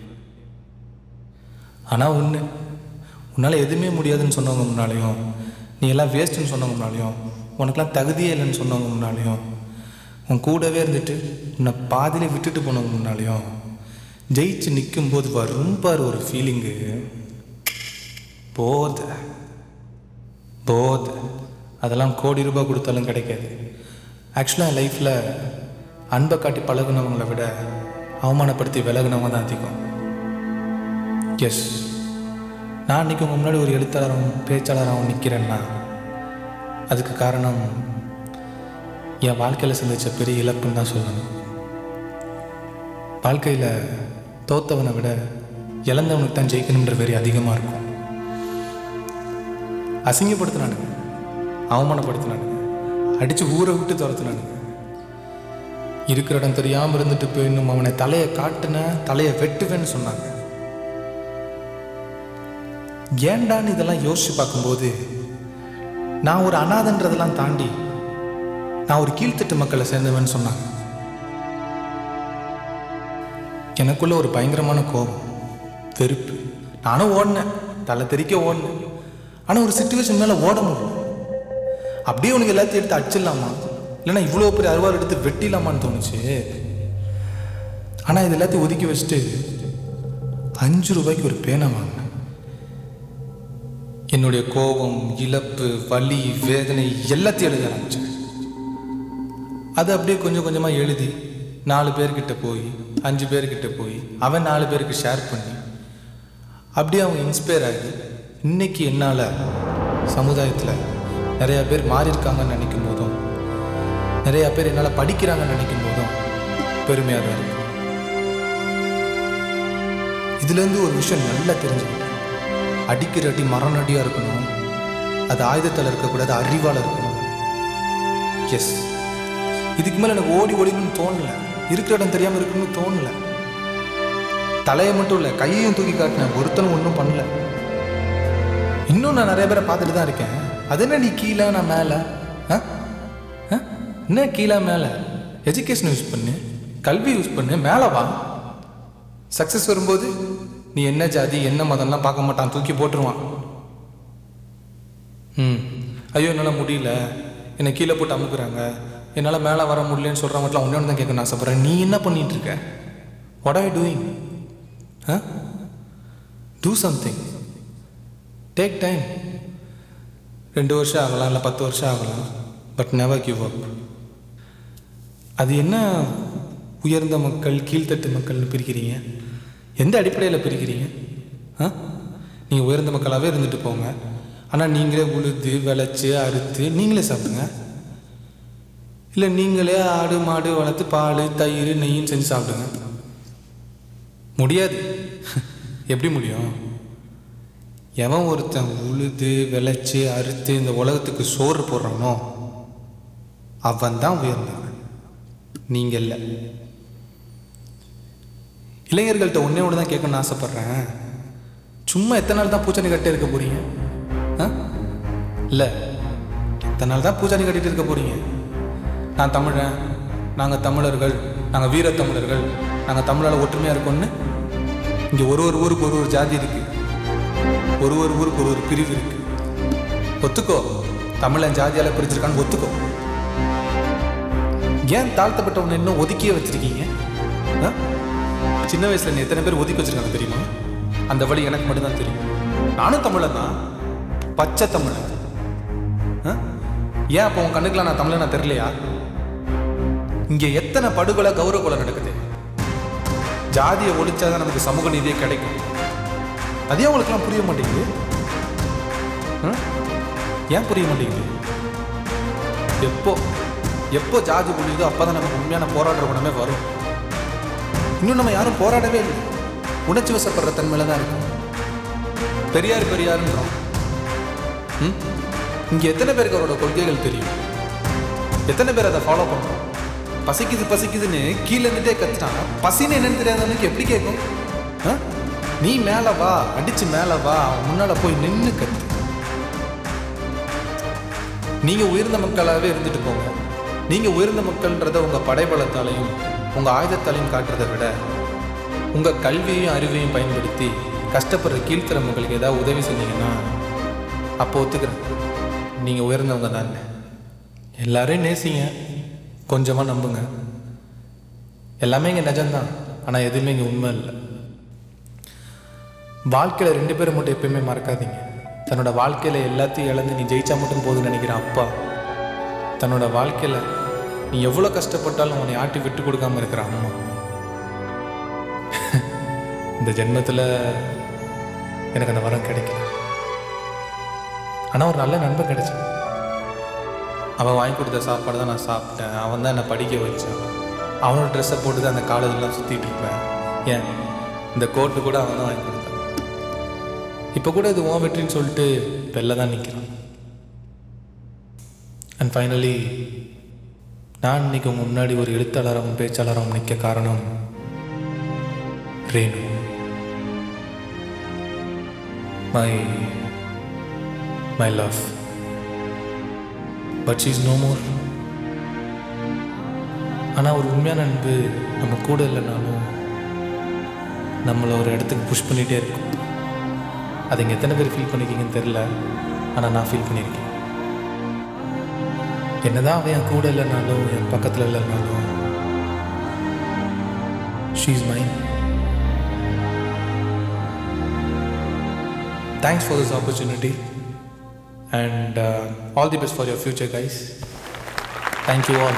ஆனால் ஒன்று உன்னால் எதுவுமே முடியாதுன்னு சொன்னவங்க முன்னாலேயும் நீ எல்லாம் வேஸ்ட்டுன்னு சொன்னவங்க முன்னாலேயும் உனக்கெல்லாம் தகுதியே இல்லைன்னு சொன்னவங்க முன்னாலேயும் உன் கூடவே இருந்துட்டு உன்னை பாதியிலே விட்டுட்டு போனவங்க முன்னாலேயும் ஜெயிச்சு நிற்கும்போது வரும் பாரு ஒரு ஃபீலிங்கு போத போத அதெல்லாம் கோடி ரூபாய் கொடுத்தாலும் கிடைக்காது ஆக்சுவலாக என் லைஃப்பில் அன்பை காட்டி பழகுனவங்களை விட அவமானப்படுத்தி விலகுனவங்க தான் அதிகம் எஸ் நான் இன்னைக்கு உங்கள் முன்னாடி ஒரு எழுத்தாளரும் பேச்சாளராகவும் நிற்கிறேன்னா அதுக்கு காரணம் என் வாழ்க்கையில் சந்திச்ச பெரிய இழப்புன்னு தான் சொல்லணும் வாழ்க்கையில் தோத்தவனை விட இழந்தவனுக்கு தான் ஜெயிக்கணுன்ற வெறி அதிகமாக இருக்கும் அசிங்கப்படுத்தினானுங்க அவமானப்படுத்தினானுங்க அடித்து ஊரை விட்டு துரத்துனானுங்க இருக்கிற இடம் தெரியாமல் இருந்துட்டு போயிடணும் அவனை தலையை காட்டுன தலையை வெட்டுவேன்னு சொன்னாங்க ஏண்டான்னு இதெல்லாம் யோசிச்சு பார்க்கும்போது நான் ஒரு அனாதன்றதெல்லாம் தாண்டி நான் ஒரு கீழ்த்தட்டு மக்களை சேர்ந்தவன் சொன்னாங்க எனக்குள்ள ஒரு பயங்கரமான கோபம் வெறுப்பு நானும் ஓடினேன் தலை தெறிக்க ஓடினேன் ஆனால் ஒரு சுச்சுவேஷன் மேலே ஓட முடியல அப்படியே உனக்கு எல்லாத்தையும் எடுத்து அடிச்சிடலாமா இல்லைன்னா இவ்வளோ பெரிய அருவாள் எடுத்து வெட்டிடலாமான்னு தோணுச்சு ஆனால் இது எல்லாத்தையும் ஒதுக்கி வச்சுட்டு அஞ்சு ரூபாய்க்கு ஒரு பேனை வாங்கினேன் என்னுடைய கோபம் இழப்பு வலி வேதனை எல்லாத்தையும் எழுத ஆரம்பிச்சேன் அது அப்படியே கொஞ்சம் கொஞ்சமாக எழுதி நாலு பேர்கிட்ட போய் அஞ்சு பேர்கிட்ட போய் அவன் நாலு பேருக்கு ஷேர் பண்ணி அப்படியே அவங்க இன்ஸ்பயர் ஆகி இன்னைக்கு என்னால் சமுதாயத்தில் நிறையா பேர் மாறியிருக்காங்கன்னு நினைக்கும் போதும் நிறையா பேர் என்னால் படிக்கிறாங்கன்னு நினைக்கும் போதும் பெருமையாக தான் இருக்கு இதுலேருந்து ஒரு விஷயம் நல்லா தெரிஞ்சுக்கிட்டேன் அடிக்கிற அடி மரணடியாக இருக்கணும் அது ஆயுதத்தில் இருக்கக்கூடாது அறிவால் இருக்கணும் எஸ் இதுக்கு மேலே எனக்கு ஓடி ஓடிக்கணும்னு தோணல இருக்கிற இடம் தெரியாமல் இருக்கணும்னு தோணல தலையை மட்டும் இல்லை கையையும் தூக்கி காட்டினேன் ஒருத்தனும் ஒன்றும் பண்ணல இன்னும் நான் நிறைய பேரை பார்த்துட்டு தான் இருக்கேன் அது என்ன நீ கீழே நான் மேலே ஆ ஆ? என்ன கீழே மேலே எஜுகேஷன் யூஸ் பண்ணு கல்வி யூஸ் பண்ணு மேலே வா சக்ஸஸ் வரும்போது நீ என்ன ஜாதி என்ன மதம்லாம் பார்க்க மாட்டான் தூக்கி போட்டுருவான் ம் ஐயோ என்னால் முடியல என்னை கீழே போட்டு அமுக்குறாங்க என்னால் மேலே வர முடியலன்னு சொல்கிறவங்களாம் ஒன்று தான் கேட்கணும்னு ஆசைப்பட்றேன் நீ என்ன பண்ணிட்டு இருக்க what are doing ah do something take time ரெண்டு வருஷம் ஆகலாம் இல்லை பத்து வருஷம் ஆகலாம் பட் நெவர் கிவ் அப் அது என்ன உயர்ந்த மக்கள் கீழ்த்தட்டு மக்கள்னு பிரிக்கிறீங்க எந்த அடிப்படையில் பிரிக்கிறீங்க ஆ நீங்கள் உயர்ந்த மக்களாகவே இருந்துட்டு போங்க ஆனால் நீங்களே உழுது விளைச்சி அறுத்து நீங்களே சாப்பிடுங்க இல்லை நீங்களே ஆடு மாடு வளர்த்து பால் தயிர் நெய்யும் செஞ்சு சாப்பிடுங்க முடியாது எப்படி முடியும் எவன் ஒருத்தன் உழுது விளைச்சி அறுத்து இந்த உலகத்துக்கு சோறு போடுறானோ அவன் தான் உயர்ந்தவன் நீங்கள் இல்லை இளைஞர்கள்ட்ட ஒன்றே ஒன்று தான் கேட்கணும்னு ஆசைப்பட்றேன் சும்மா எத்தனை நாள் தான் பூச்சாணி கட்டே இருக்க போறீங்க ஆ இல்லை எத்தனை நாள் தான் பூச்சாணி கட்டிட்டு இருக்க போறீங்க நான் தமிழன் நாங்கள் தமிழர்கள் நாங்கள் வீரத்தமிழர்கள் நாங்கள் தமிழால் ஒற்றுமையாக இருக்கோம்னு இங்கே ஒரு ஒரு ஊருக்கு ஒரு ஒரு ஜாதி இருக்கு ஒரு ஒரு ஊருக்கு ஒரு ஒரு பிரிவு இருக்கு ஒத்துக்கோ தமிழன் ஜாதியால் பிரிச்சிருக்கான்னு ஒத்துக்கோ ஏன் தாழ்த்தப்பட்டவனை இன்னும் ஒதுக்கியே வச்சிருக்கீங்க ஆ? சின்ன வயசுல நீ எத்தனை பேர் ஒதுக்கி வச்சிருக்காங்க தெரியுமா அந்த வழி எனக்கு மட்டும்தான் தெரியும் நானும் தமிழன் தான் பச்சை தமிழன் ஆ? ஏன் அப்போ உன் கண்ணுக்குலாம் நான் தமிழனா தெரியலையா இங்க எத்தனை படுகொலை கௌரவ கொலை நடக்குது ஜாதியை ஒழிச்சாதான் நமக்கு சமூக நீதியே கிடைக்கும் அதே உங்களுக்குலாம் புரிய மாட்டேங்குது ஆ? ஏன் புரிய மாட்டேங்குது எப்போ எப்போ ஜாதி புரியுதோ அப்பதான் நமக்கு உண்மையான போராடுற குணமே வரும் இன்னும் நம்ம யாரும் போராடவே இல்லை உணர்ச்சி வசப்படுற தன்மையில தான் இருக்கும் பெரியார் பெரியாருன்றோம் ம்? இங்க எத்தனை பேருக்கு அவரோட கொள்கைகள் தெரியும் எத்தனை பேர் அதை ஃபாலோ பண்றோம் பசிக்குது பசிக்குதுன்னு கீழே இருந்துட்டே கத்துட்டான் பசின்னு என்னன்னு தெரியாதவனுக்கு எப்படி கேட்கும் ஆ? நீ மேல வா அடிச்சு மேல வா அவன் முன்னால போய் நின்னு கத்து நீங்கள் உயர்ந்த மக்களாகவே இருந்துட்டு போங்க நீங்கள் உயர்ந்த மக்கள்ன்றதை உங்கள் படைபலத்தாலையும் உங்கள் ஆயுதத்தாலையும் காட்டுறதை விட உங்கள் கல்வியையும் அறிவையும் பயன்படுத்தி கஷ்டப்படுற கீழ்த்தர மக்களுக்கு ஏதாவது உதவி செஞ்சீங்கன்னா அப்போ ஒத்துக்கிறேன் நீங்கள் உயர்ந்தவங்க தானே எல்லாரையும் நேசிங்க கொஞ்சமாக நம்புங்க எல்லாமே இங்கே நிஜம்தான் ஆனால் எதுவுமே இங்கே உண்மை இல்லை வாழ்க்கையில் ரெண்டு பேரும் மட்டும் எப்பயுமே மறக்காதீங்க தன்னோட வாழ்க்கையில் எல்லாத்தையும் இழந்து நீ ஜெயிச்சா மட்டும் போதும்னு நினைக்கிற அப்பா தன்னோட வாழ்க்கையில் நீ எவ்வளோ கஷ்டப்பட்டாலும் உன்னை ஆட்டி விட்டு கொடுக்காம இருக்கிற அம்மா இந்த ஜென்மத்தில் எனக்கு அந்த வரம் கிடைக்கல ஆனால் ஒரு நல்ல நண்பன் கிடைச்சான் அவன் வாங்கி கொடுத்த சாப்பாடு தான் நான் சாப்பிட்டேன் அவன் தான் என்னை படிக்க வச்சான் அவனோட ட்ரெஸ்ஸை போட்டு தான் அந்த காலேஜெலாம் சுற்றிட்டு இருப்பேன் ஏன் இந்த கோட்டு கூட அவன் தான் வாங்கி கொடுத்தான் இப்போ கூட இது உன் வெற்றின்னு சொல்லிட்டு வெளில தான் நிற்கிறான் அண்ட் ஃபைனலி நான் இன்னைக்கு உங்க முன்னாடி ஒரு எழுத்தாளராகவும் பேச்சாளராகவும் நிற்க காரணம் Renu my my love but she's no more ஆனால் ஒரு உண்மையான அன்பு நம்ம கூட இல்லைனாலும் நம்மளை ஒரு இடத்துக்கு புஷ் பண்ணிகிட்டே இருக்கும் அது இங்கே எத்தனை பேர் ஃபீல் பண்ணிக்கிங்கன்னு தெரில ஆனால் நான் ஃபீல் பண்ணியிருக்கேன் என்னதான் அவன் என் கூட இல்லைனாலும் என் பக்கத்தில் இல்லைனாலும் she's mine thanks for this opportunity and all the best for your future guys thank you all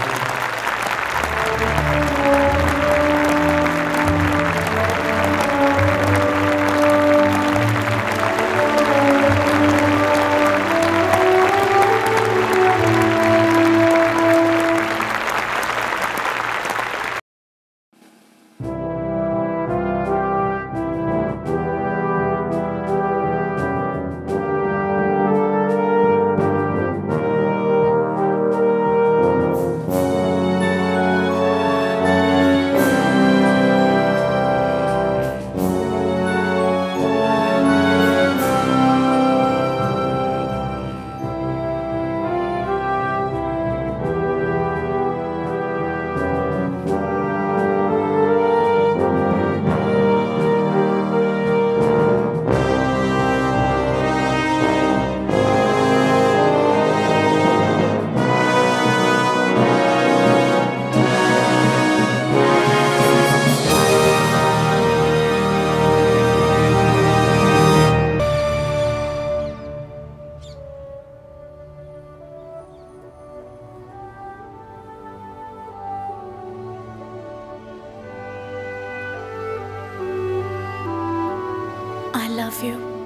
I love you.